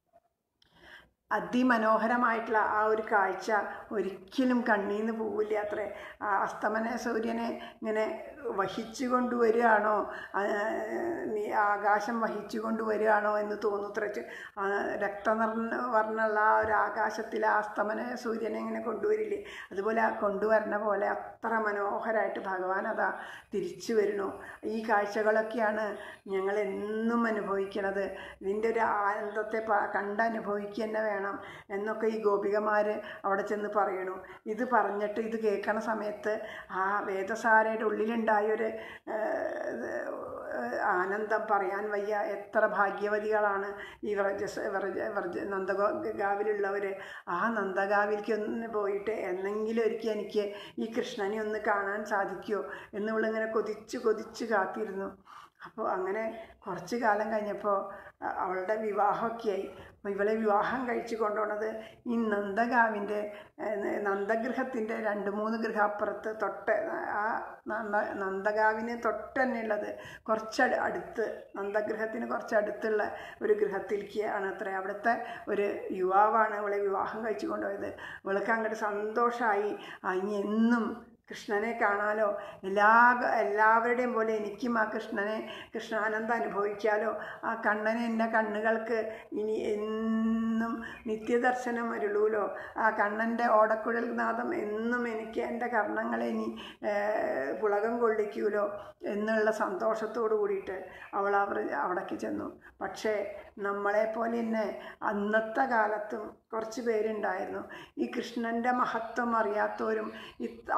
Speaker 1: അതിമനോഹരമായിട്ടുള്ള ആ ഒരു കാഴ്ച ഒരിക്കലും കണ്ണീന്ന് പോവില്ല അത്രേ ആ അസ്തമന സൂര്യനെ ഇങ്ങനെ വഹിച്ചു കൊണ്ടുവരികയാണോ ആ, നീ ആകാശം വഹിച്ചു കൊണ്ടുവരികയാണോ എന്ന് തോന്നുത്ര രക്തനിർണ്ണ വർണ്ണമുള്ള ആ ഒരു ആകാശത്തിൽ ആ അസ്തമന സൂര്യനെ ഇങ്ങനെ കൊണ്ടുവരില്ലേ അതുപോലെ ആ കൊണ്ടുവരണ പോലെ അത്ര മനോഹരമായിട്ട് ഭഗവാൻ അതാ തിരിച്ചു വരുന്നു ഈ കാഴ്ചകളൊക്കെയാണ് ഞങ്ങൾ എന്നും അനുഭവിക്കണത് ഇതിൻ്റെ ഒരു ആനന്ദത്തെ പ- കണ്ടനുഭവിക്കുക തന്നെ വേണം എന്നൊക്കെ ഈ ഗോപികമാർ അവിടെ ചെന്ന് പറയണു ഇത് പറഞ്ഞിട്ട് ഇത് കേൾക്കണ സമയത്ത് ആ വേദസാരയുടെ ഉള്ളിലുണ്ടായൊരു ഏഹ്, ആനന്ദം പറയാൻ വയ്യ എത്ര ഭാഗ്യവതികളാണ് ഈ വ്രജസ് വ്രജ വ്രജ നന്ദഗാവിലുള്ളവർ ആ നന്ദഗാവിലേക്ക് ഒന്ന് പോയിട്ട് എന്നെങ്കിലും ഒരിക്കൽ എനിക്ക് ഈ കൃഷ്ണനെ ഒന്ന് കാണാൻ സാധിക്കുമോ എന്നുള്ളിങ്ങനെ കൊതിച്ച് കൊതിച്ച് കാത്തിരുന്നു അപ്പോൾ അങ്ങനെ കുറച്ച് കാലം കഴിഞ്ഞപ്പോൾ അ- അവളുടെ വിവാഹമൊക്കെയായി അപ്പോൾ ഇവളെ വിവാഹം കഴിച്ച് കൊണ്ടുപോണത് ഈ നന്ദഗാവിൻ്റെ ഏഹ്, നന്ദഗൃഹത്തിൻ്റെ രണ്ട് മൂന്ന് ഗൃഹം അപ്പുറത്ത് തൊട്ട് ആ നന്ദ നന്ദഗാവിന് തൊട്ട് തന്നെയുള്ളത് കുറച്ച് അട്- അടുത്ത് നന്ദഗൃഹത്തിന് കുറച്ച് അടുത്തുള്ള ഒരു ഗൃഹത്തിലേക്ക് ആണ് അത്ര അവിടുത്തെ ഒരു യുവാവാണ് ഇവളെ വിവാഹം കഴിച്ചു കൊണ്ടുപോയത് ഇവൾക്ക് അങ്ങോട്ട് സന്തോഷമായി ആ ഇനി എന്നും കൃഷ്ണനെ കാണാലോ എല്ലാ എല്ലാവരുടെയും പോലെ എനിക്കും ആ കൃഷ്ണനെ കൃഷ്ണാനന്ദം അനുഭവിക്കാലോ ആ കണ്ണനെ എൻ്റെ കണ്ണുകൾക്ക് ഇനി എന്നും നിത്യദർശനം അരുളൂലോ ആ കണ്ണൻ്റെ ഓടക്കുഴൽ നാദം എന്നും എനിക്ക് എൻ്റെ കർണങ്ങളെ ഇനി ഏഹ്, പുളകം കൊള്ളിക്കൂലോ എന്നുള്ള സന്തോഷത്തോടു കൂടിയിട്ട് അവൾ അവർ അവിടേക്ക് ചെന്നു പക്ഷേ നമ്മളെപ്പോലെ തന്നെ അന്നത്തെ കാലത്തും കുറച്ച് പേരുണ്ടായിരുന്നു ഈ കൃഷ്ണൻ്റെ മഹത്വം അറിയാത്തവരും ഈ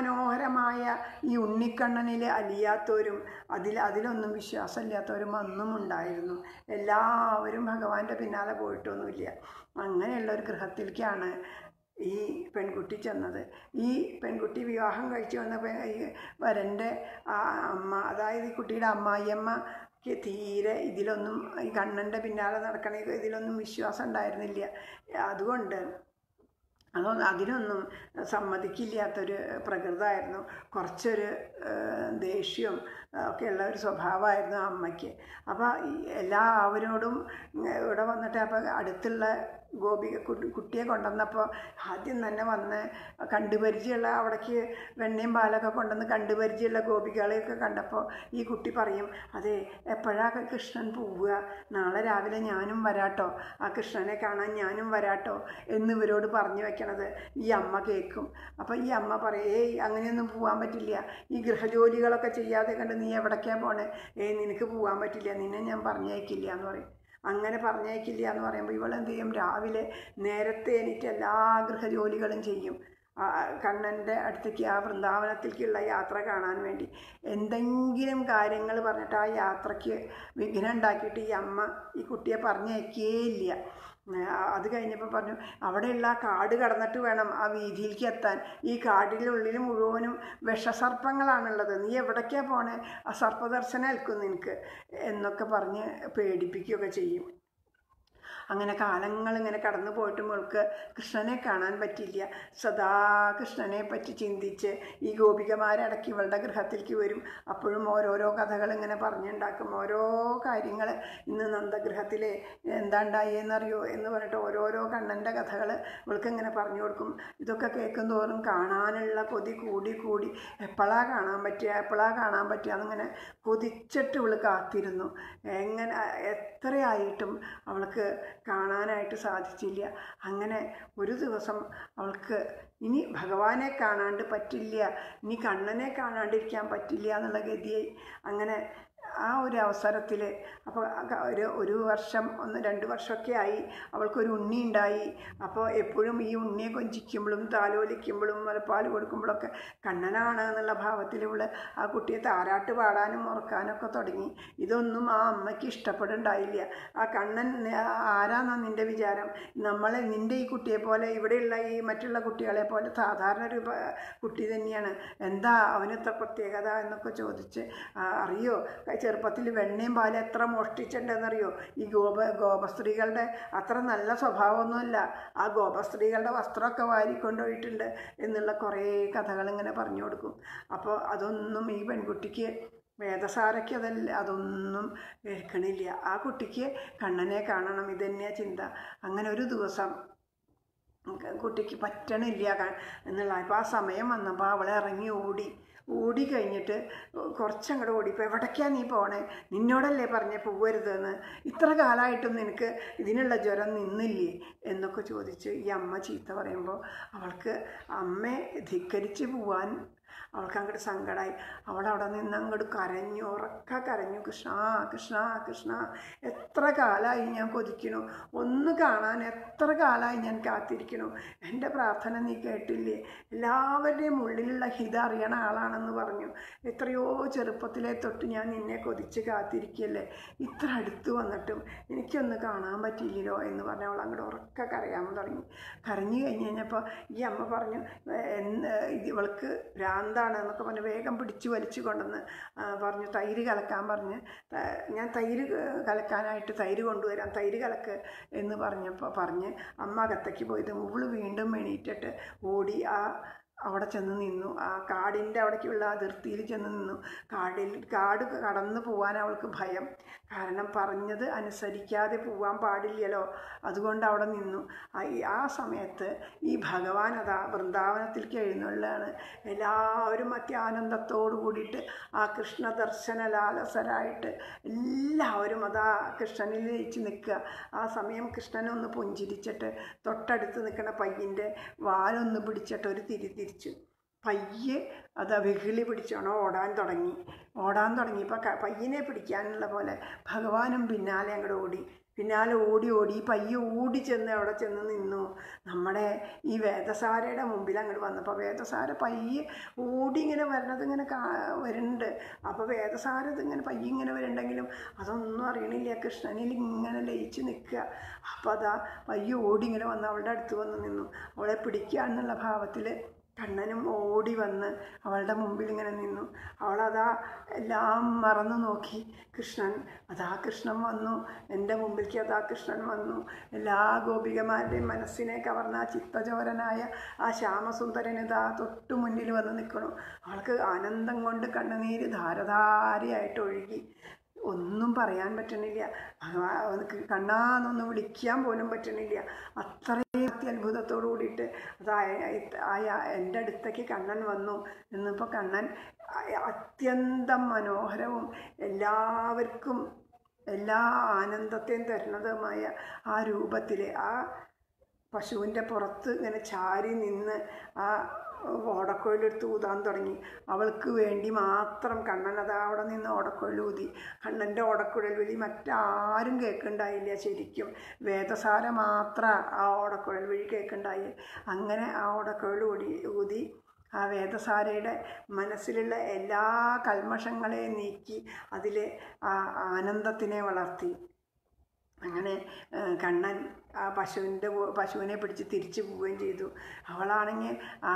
Speaker 1: മനോഹരമായ ഈ ഉണ്ണിക്കണ്ണനിൽ അലിയാത്തവരും അതിൽ അതിലൊന്നും വിശ്വാസമില്ലാത്തവരും അന്നും ഉണ്ടായിരുന്നു എല്ലാവരും ഭഗവാന്റെ പിന്നാലെ പോയിട്ടൊന്നുമില്ല അങ്ങനെയുള്ള ഒരു ഗൃഹത്തിലേക്കാണ് ഈ പെൺകുട്ടി ചെന്നത് ഈ പെൺകുട്ടി വിവാഹം കഴിച്ചു വന്നപ്പോൾ ഈ വരൻ്റെ ആ അമ്മ അതായത് ഈ കുട്ടിയുടെ അമ്മായിയമ്മക്ക് തീരെ ഇതിലൊന്നും ഈ കണ്ണൻ്റെ പിന്നാലെ നടക്കണ ഇതിലൊന്നും വിശ്വാസം ഉണ്ടായിരുന്നില്ല അതുകൊണ്ട് അതൊന്നും അതിനൊന്നും സമ്മതിക്കില്ലാത്തൊരു പ്രകൃതമായിരുന്നു കുറച്ചൊരു ഏഹ്, ദേഷ്യവും ഒക്കെയുള്ള ഒരു സ്വഭാവമായിരുന്നു ആ അമ്മയ്ക്ക് അപ്പോൾ എല്ലാവരോടും ഇവിടെ വന്നിട്ട് അപ്പോൾ അടുത്തുള്ള ഗോപിക കുട്ടി കുട്ടിയെ കൊണ്ടുവന്നപ്പോൾ ആദ്യം തന്നെ വന്ന് കണ്ടുപരിചയമുള്ള അവിടേക്ക് വെണ്ണയും പാലൊക്കെ കൊണ്ടുവന്ന് കണ്ടുപരിചയമുള്ള ഗോപികളെയൊക്കെ കണ്ടപ്പോൾ ഈ കുട്ടി പറയും അതെ എപ്പോഴാണ് കൃഷ്ണൻ പോവുക നാളെ രാവിലെ ഞാനും വരാട്ടോ ആ കൃഷ്ണനെ കാണാൻ ഞാനും വരാട്ടോ എന്ന് ഇവരോട് പറഞ്ഞു വെക്കണത് ഈ അമ്മ കേൾക്കും അപ്പോൾ ഈ അമ്മ പറയും ഏയ് അങ്ങനെയൊന്നും പോകാൻ പറ്റില്ല ഈ ഗൃഹജോലികളൊക്കെ ചെയ്യാതെ കണ്ട് നീ എവിടേക്കാണ് പോണേ ഏയ് നിനക്ക് പോകാൻ പറ്റില്ല നിന്നെ ഞാൻ പറഞ്ഞയക്കില്ല എന്ന് പറയും അങ്ങനെ പറഞ്ഞയക്കില്ല എന്ന് പറയുമ്പോൾ ഇവളെന്ത് ചെയ്യും രാവിലെ നേരത്തെ എണീറ്റ് എല്ലാ ഗൃഹജോലികളും ചെയ്യും ആ കണ്ണൻ്റെ അടുത്തേക്ക് ആ വൃന്ദാവനത്തിലേക്കുള്ള യാത്ര കാണാൻ വേണ്ടി എന്തെങ്കിലും കാര്യങ്ങൾ പറഞ്ഞിട്ട് ആ യാത്രയ്ക്ക് വിഘ്നം ഉണ്ടാക്കിയിട്ട് ഈ അമ്മ ഈ കുട്ടിയെ പറഞ്ഞയക്കേയില്ല ആ, അത് കഴിഞ്ഞപ്പോൾ പറഞ്ഞു അവിടെയുള്ള ആ കാട് കടന്നിട്ട് വേണം ആ വീതിയിലേക്ക് എത്താൻ ഈ കാടിനുള്ളിൽ മുഴുവനും വിഷസർപ്പങ്ങളാണുള്ളത് നീ എവിടേക്കാ പോണേ ആ സർപ്പദർശനം ഏൽക്കും നിനക്ക് എന്നൊക്കെ പറഞ്ഞ് പേടിപ്പിക്കുകയൊക്കെ ചെയ്യും അങ്ങനെ കാലങ്ങൾ ഇങ്ങനെ കടന്നു പോയിട്ടും ഇവൾക്ക് കൃഷ്ണനെ കാണാൻ പറ്റില്ല സദാ കൃഷ്ണനെ പറ്റി ചിന്തിച്ച് ഈ ഗോപികമാരടക്കി ഇവളുടെ ഗൃഹത്തിലേക്ക് വരും അപ്പോഴും ഓരോരോ കഥകൾ ഇങ്ങനെ പറഞ്ഞുണ്ടാക്കും ഓരോ കാര്യങ്ങൾ ഇന്ന് നന്ദഗൃഹത്തിൽ എന്താ ഉണ്ടായെന്നറിയോ എന്ന് പറഞ്ഞിട്ട് ഓരോരോ കണ്ണൻ്റെ കഥകൾ ഇവൾക്ക് ഇങ്ങനെ പറഞ്ഞു കൊടുക്കും ഇതൊക്കെ കേൾക്കും തോറും കാണാനുള്ള കൊതി കൂടി കൂടി എപ്പോഴാ കാണാൻ പറ്റുക എപ്പോഴാ കാണാൻ പറ്റുക എന്നിങ്ങനെ കൊതിച്ചിട്ട് ഇവൾ കാത്തിരുന്നു എങ്ങനെ എത്രയായിട്ടും അവൾക്ക് കാണാനായിട്ട് സാധിച്ചില്ല അങ്ങനെ ഒരു ദിവസം അവൾക്ക് ഇനി ഭഗവാനെ കാണാണ്ട് പറ്റില്ല ഇനി കണ്ണനെ കാണാണ്ടിരിക്കാൻ പറ്റില്ല എന്നുള്ള ഗതിയായി അങ്ങനെ ആ ഒരു അവസരത്തിൽ അപ്പോൾ ഒരു ഒരു വർഷം ഒന്ന് രണ്ട് വർഷമൊക്കെ ആയി അവൾക്കൊരു ഉണ്ണി ഉണ്ടായി അപ്പോൾ എപ്പോഴും ഈ ഉണ്ണിയെ കൊഞ്ചിക്കുമ്പോഴും താലോലിക്കുമ്പോഴും മുലപ്പാൽ കൊടുക്കുമ്പോഴൊക്കെ കണ്ണനാണ് എന്നുള്ള ഭാവത്തിൽ ഇവള് ആ കുട്ടിയെ താരാട്ട് പാടാനും ഉറക്കാനൊക്കെ തുടങ്ങി ഇതൊന്നും ആ അമ്മയ്ക്ക് ഇഷ്ടപ്പെടുണ്ടായില്ല ആ കണ്ണൻ ന- ആരാന്നാ നിൻ്റെ വിചാരം നമ്മളെ നിൻ്റെ ഈ കുട്ടിയെ പോലെ ഇവിടെയുള്ള ഈ മറ്റുള്ള കുട്ടികളെ പോലെ സാധാരണ ഒരു പ- കുട്ടി തന്നെയാണ് എന്താ അവനിത്ര പ്രത്യേകത എന്നൊക്കെ ചോദിച്ച് "ആ, അറിയോ ചെറുപ്പത്തിൽ വെണ്ണയും പാലും എത്ര മോഷ്ടിച്ചിട്ടുണ്ടെന്നറിയോ ഈ ഗോപ ഗോപസ്ത്രീകളുടെ അത്ര നല്ല സ്വഭാവമൊന്നുമല്ല ആ ഗോപസ്ത്രീകളുടെ വസ്ത്രമൊക്കെ വാരിക്കൊണ്ടുപോയിട്ടുണ്ട് എന്നുള്ള കുറേ കഥകൾ ഇങ്ങനെ പറഞ്ഞു കൊടുക്കും അപ്പോൾ അതൊന്നും ഈ പെൺകുട്ടിക്ക് വേദസാരയ്ക്ക് അതല്ല അതൊന്നും കേൾക്കണില്ല ആ കുട്ടിക്ക് കണ്ണനെ കാണണം ഇതന്നെയാ ചിന്ത അങ്ങനെ ഒരു ദിവസം കുട്ടിക്ക് പറ്റണില്ല ക- എന്നുള്ള അപ്പോൾ ആ സമയം വന്നപ്പോൾ അവൾ ഇറങ്ങി ഓടി ഓടി കഴിഞ്ഞിട്ട് കുറച്ചങ്ങോട്ട് ഓടി ഇപ്പോൾ എവിടേക്കാണ് നീ പോണേ നിന്നോടല്ലേ പറഞ്ഞേ പോവരുതെന്ന് ഇത്ര കാലമായിട്ടും നിനക്ക് ഇതിനുള്ള ജ്വരം നിന്നില്ലേ എന്നൊക്കെ ചോദിച്ച് ഈ അമ്മ ചീത്ത പറയുമ്പോൾ അവൾക്ക് അമ്മയെ ധിക്കരിച്ച് പോവാൻ അവൾക്ക് അങ്ങോട്ട് സങ്കടമായി അവൾ അവിടെ നിന്ന് അങ്ങോട്ട് കരഞ്ഞു ഉറക്ക കരഞ്ഞു കൃഷ്ണ കൃഷ്ണ കൃഷ്ണ എത്ര കാലമായി ഞാൻ കൊതിക്കണു ഒന്ന് കാണാൻ എത്ര കാലമായി ഞാൻ കാത്തിരിക്കണു എൻ്റെ പ്രാർത്ഥന നീ കേട്ടില്ലേ എല്ലാവരുടെയും ഉള്ളിലുള്ള ഹിത അറിയണ ആളാണെന്ന് പറഞ്ഞു എത്രയോ ചെറുപ്പത്തിലെ തൊട്ട് ഞാൻ നിന്നെ കൊതിച്ച് കാത്തിരിക്കല്ലേ ഇത്ര അടുത്ത് വന്നിട്ടും എനിക്കൊന്ന് കാണാൻ പറ്റിയില്ലല്ലോ എന്ന് പറഞ്ഞ് അവൾ അങ്ങോട്ട് ഉറക്ക കരയാൻ തുടങ്ങി കരഞ്ഞു കഴിഞ്ഞ് കഴിഞ്ഞപ്പോൾ ഈ അമ്മ പറഞ്ഞു എന്ന് ഇത് ഇവൾക്ക് ഭ്രാന്താണ് എന്നൊക്കെ പറഞ്ഞ് വേഗം പിടിച്ച് വലിച്ചു കൊണ്ടുവന്ന് ആ, പറഞ്ഞു തൈര് കലക്കാൻ പറഞ്ഞ് ത- ഞാൻ തൈര് കലക്കാനായിട്ട് തൈര് കൊണ്ടുവരാം തൈര് കലക്ക് എന്ന് പറഞ്ഞപ്പോൾ പറഞ്ഞ് അമ്മ അകത്തേക്ക് പോയത് ഇവള് വീണ്ടും എണീറ്റിട്ട് ഓടി ആ അവിടെ ചെന്ന് നിന്നു ആ കാടിൻ്റെ അവിടേക്കുള്ള അതിർത്തിയിൽ ചെന്ന് നിന്നു കാടിൽ കാട് കടന്നു പോകാൻ അവൾക്ക് ഭയം കാരണം പറഞ്ഞത് അനുസരിക്കാതെ പോകാൻ പാടില്ലല്ലോ അതുകൊണ്ട് അവിടെ നിന്നു ആ ഈ- ആ സമയത്ത് ഈ ഭഗവാൻ അതാ വൃന്ദാവനത്തിലേക്ക് എഴുന്നള്ളാണ് എല്ലാവരും അത്യാനന്ദത്തോടു കൂടിയിട്ട് ആ കൃഷ്ണ ദർശന ലാലസരായിട്ട് എല്ലാവരും അതാ കൃഷ്ണനിൽ ലയിച്ച് നിൽക്കുക ആ സമയം കൃഷ്ണനൊന്ന് പുഞ്ചിരിച്ചിട്ട് തൊട്ടടുത്ത് നിൽക്കുന്ന പയ്യൻ്റെ വാലൊന്ന് പിടിച്ചിട്ട് ഒരു തിരി തിരിച്ചു പയ്യെ അത് വികിളി പിടിച്ചോണോ ഓടാൻ തുടങ്ങി ഓടാൻ തുടങ്ങിയപ്പോൾ ക- പയ്യനെ പിടിക്കാനുള്ള പോലെ ഭഗവാനും പിന്നാലെ അങ്ങോട്ട് ഓടി പിന്നാലെ ഓടി ഓടി ഈ പയ്യെ ഓടി ചെന്ന് അവിടെ ചെന്ന് നിന്നു നമ്മുടെ ഈ വേദസാരയുടെ മുമ്പിൽ അങ്ങോട്ട് വന്നപ്പോൾ വേദസാര പയ്യെ ഓടി ഇങ്ങനെ വരണത് ഇങ്ങനെ കാ വരുന്നുണ്ട് അപ്പോൾ വേദസാര ഇതിങ്ങനെ പയ്യെ ഇങ്ങനെ വരുന്നുണ്ടെങ്കിലും അതൊന്നും അറിയണില്ല കൃഷ്ണനിൽ ഇങ്ങനെ ലയിച്ച് നിൽക്കുക അപ്പോൾ അതാ പയ്യെ ഓടി ഇങ്ങനെ വന്ന് അവളുടെ അടുത്ത് വന്ന് നിന്നു അവളെ പിടിക്കുക എന്നുള്ള ഭാവത്തിൽ കണ്ണനും ഓടി വന്ന് അവളുടെ മുമ്പിൽ ഇങ്ങനെ നിന്നു അവളതാ എല്ലാം മറന്നു നോക്കി കൃഷ്ണൻ അതാ കൃഷ്ണൻ വന്നു എൻ്റെ മുമ്പിലേക്ക് അതാ കൃഷ്ണൻ വന്നു എല്ലാ ഗോപികമാരുടെയും മനസ്സിനെ കവർന്ന ആ ചിത്തചോരനായ ആ ശ്യാമസുന്ദരൻ ഇതാ തൊട്ടു മുന്നിൽ വന്ന് നിൽക്കണു അവൾക്ക് ആനന്ദം കൊണ്ട് കണ്ണുനീര് ധാരധാരയായിട്ട് ഒഴുകി ഒന്നും പറയാൻ പറ്റണില്ല ഭഗവാ അവർക്ക് കണ്ണാന്നൊന്ന് വിളിക്കാൻ പോലും പറ്റണില്ല അത്രയും അത്യത്ഭുതത്തോടു കൂടിയിട്ട് അത് ആയ എൻ്റെ അടുത്തേക്ക് കണ്ണൻ വന്നു എന്നിപ്പോൾ കണ്ണൻ അ- അത്യന്തം മനോഹരവും എല്ലാവർക്കും എല്ലാ ആനന്ദത്തെയും തരുന്നതുമായ ആ രൂപത്തിൽ ആ പശുവിൻ്റെ പുറത്ത് ഇങ്ങനെ ചാരി നിന്ന് ആ ഓടക്കോയിലെടുത്ത് ഊതാൻ തുടങ്ങി അവൾക്ക് വേണ്ടി മാത്രം കണ്ണൻ അതാ അവിടെ നിന്ന് ഓടക്കോയിൽ ഊതി കണ്ണൻ്റെ ഓടക്കുഴൽ വിളി മറ്റാരും കേൾക്കുന്നുണ്ടായില്ല ശരിക്കും വേദസാര മാത്രം ആ ഓടക്കുഴൽ വിളി കേൾക്കുന്നുണ്ടായി അങ്ങനെ ആ ഓടക്കുഴൽ ഊടി ഊതി ആ വേദസാരയുടെ മനസ്സിലുള്ള എല്ലാ കൽമഷങ്ങളെയും നീക്കി അതിൽ ആ ആനന്ദത്തിനെ വളർത്തി അങ്ങനെ ആ, കണ്ണൻ ആ പശുവിൻ്റെ പോ- പശുവിനെ പിടിച്ച് തിരിച്ചു പോവുകയും ചെയ്തു അവളാണെങ്കിൽ ആ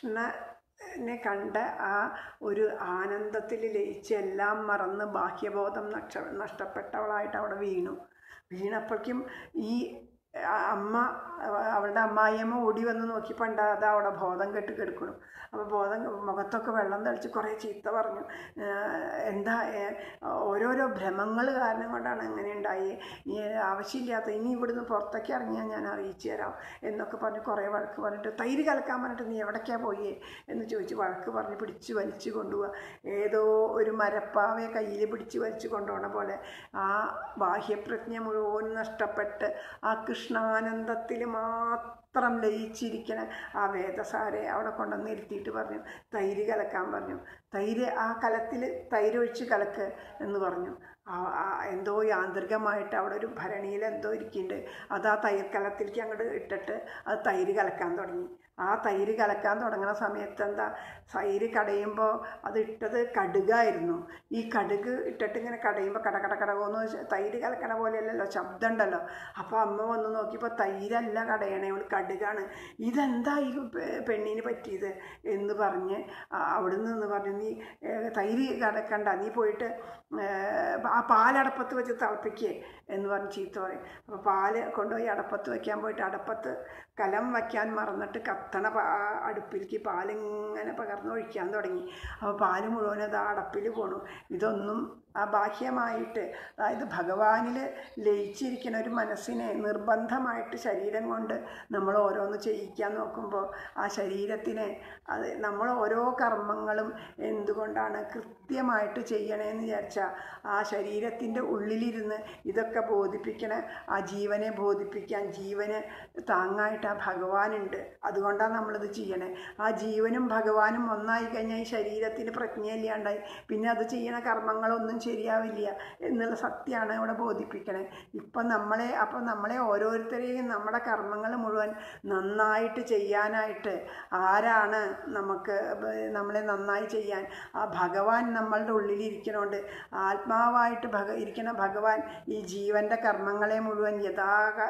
Speaker 1: കൃഷ്ണനെ കണ്ട ആ ഒരു ആനന്ദത്തിൽ ലയിച്ച് എല്ലാം മറന്ന് ബാഹ്യബോധം നഷ്ട നഷ്ടപ്പെട്ടവളായിട്ട് അവിടെ വീണു വീണപ്പോഴേക്കും ഈ ആ അമ്മ അവ- അവളുടെ അമ്മായിയമ്മ ഓടി വന്ന് നോക്കിയപ്പോൾ ഉണ്ട് അത് അവിടെ ബോധം കെട്ട് കിടക്കണം അപ്പോൾ ബോധം മുഖത്തൊക്കെ വെള്ളം തളിച്ച് കുറേ ചീത്ത പറഞ്ഞു ഏഹ് എന്താ ഏഹ് ഓരോരോ ഭ്രമങ്ങൾ കാരണം കൊണ്ടാണ് അങ്ങനെ ഉണ്ടായി ഈ ആവശ്യമില്ലാത്ത ഇനി ഇവിടുന്ന് പുറത്തേക്ക് ഇറങ്ങിയാൽ ഞാൻ അറിയിച്ചു തരാം എന്നൊക്കെ പറഞ്ഞ് കുറേ വഴക്ക് പറഞ്ഞിട്ട് തൈര് കലക്കാൻ പറഞ്ഞിട്ട് നീ എവിടേക്കാണ് പോയേ എന്ന് ചോദിച്ച് വഴക്ക് പറഞ്ഞ് പിടിച്ച് വലിച്ചു കൊണ്ടുപോവുക ഏതോ ഒരു മരപ്പാവയെ കയ്യിൽ പിടിച്ച് വലിച്ചു കൊണ്ടുപോകണ പോലെ ആ ബാഹ്യപ്രജ്ഞ മുഴുവൻ നഷ്ടപ്പെട്ട് ആ കൃഷ്ണാനന്ദത്തിൽ മാത്രം ലയിച്ചിരിക്കണ ആ വേദസാരെ അവിടെ കൊണ്ടുവന്ന് ഇരുത്തിയിട്ട് പറഞ്ഞു തൈര് കലക്കാൻ പറഞ്ഞു തൈര് ആ കലത്തിൽ തൈര് ഒഴിച്ച് കലക്ക് എന്ന് പറഞ്ഞു ആ- ആ എന്തോ യാന്ത്രികമായിട്ട് അവിടെ ഒരു ഭരണിയിൽ എന്തോ ഇരിക്കുന്നുണ്ട് അത് ആ തൈര് കലത്തിലേക്ക് അങ്ങോട്ട് ഇട്ടിട്ട് അത് തൈര് കലക്കാൻ തുടങ്ങി ആ തൈര് കലക്കാൻ തുടങ്ങുന്ന സമയത്ത് എന്താ തൈര് കടയുമ്പോൾ അത് ഇട്ടത് കടുകായിരുന്നു ഈ കടുക് ഇട്ടിട്ട് ഇങ്ങനെ കടയുമ്പോൾ കട കട കടകോന്ന് തൈര് കലക്കണ പോലെയല്ലല്ലോ ശബ്ദം ഉണ്ടല്ലോ അപ്പോൾ അമ്മ വന്ന് നോക്കിയപ്പോൾ തൈരല്ല കടയണേ അവൾ കടുകാണ് ഇതെന്താ ഈ പെ- പെണ്ണിന് പറ്റിയത് എന്ന് പറഞ്ഞ് ആ- അവിടുന്ന് നിന്ന് പറഞ്ഞു നീ ഏ, തൈര് കടക്കണ്ട നീ പോയിട്ട് ഏ, ആ പാലടപ്പത്ത് വെച്ച് തിളപ്പിക്കേ എന്ന് പറഞ്ഞ് ചീത്ത പറയും അപ്പോൾ പാല് കൊണ്ടുപോയി അടപ്പത്ത് വയ്ക്കാൻ പോയിട്ട് അടപ്പത്ത് കലം വയ്ക്കാൻ മറന്നിട്ട് കത്തണ പാ- ആ അടുപ്പിലേക്ക് പാലിങ്ങനെ പകർന്നൊഴിക്കാൻ തുടങ്ങി അപ്പോൾ പാല് മുഴുവൻ അത് ആ അടപ്പിൽ പോണു ഇതൊന്നും ആ ബാഹ്യമായിട്ട് അതായത് ഭഗവാനിൽ ലയിച്ചിരിക്കുന്ന ഒരു മനസ്സിനെ നിർബന്ധമായിട്ട് ശരീരം കൊണ്ട് നമ്മൾ ഓരോന്ന് ചെയ്യിക്കാൻ നോക്കുമ്പോൾ ആ ശരീരത്തിനെ അത് നമ്മൾ ഓരോ കർമ്മങ്ങളും എന്തുകൊണ്ടാണ് കൃത്യമായിട്ട് ചെയ്യണേന്ന് വിചാരിച്ചാൽ ആ ശരീരത്തിൻ്റെ ഉള്ളിലിരുന്ന് ഇതൊക്കെ ബോധിപ്പിക്കണ ആ ജീവനെ ബോധിപ്പിക്കാൻ ജീവന് താങ്ങായിട്ട് ആ ഭഗവാനുണ്ട് അതുകൊണ്ടാണ് നമ്മളിത് ചെയ്യണേ ആ ജീവനും ഭഗവാനും ഒന്നായി കഴിഞ്ഞാൽ ഈ ശരീരത്തിന് പ്രജ്ഞയില്ലാണ്ടായി പിന്നെ അത് ചെയ്യണ കർമ്മങ്ങളൊന്നും ശരിയാവില്ല എന്നുള്ള സത്യമാണ് ഇവിടെ ബോധിപ്പിക്കണേ ഇപ്പം നമ്മളെ അപ്പം നമ്മളെ ഓരോരുത്തരെയും നമ്മുടെ കർമ്മങ്ങൾ മുഴുവൻ നന്നായിട്ട് ചെയ്യാനായിട്ട് ആരാണ് നമുക്ക് ബ- നമ്മളെ നന്നായി ചെയ്യാൻ ആ ഭഗവാൻ നമ്മളുടെ ഉള്ളിലിരിക്കണോണ്ട് ആത്മാവായിട്ട് ഭഗ ഇരിക്കണ ഭഗവാൻ ഈ ജീവൻ്റെ കർമ്മങ്ങളെ മുഴുവൻ യഥാ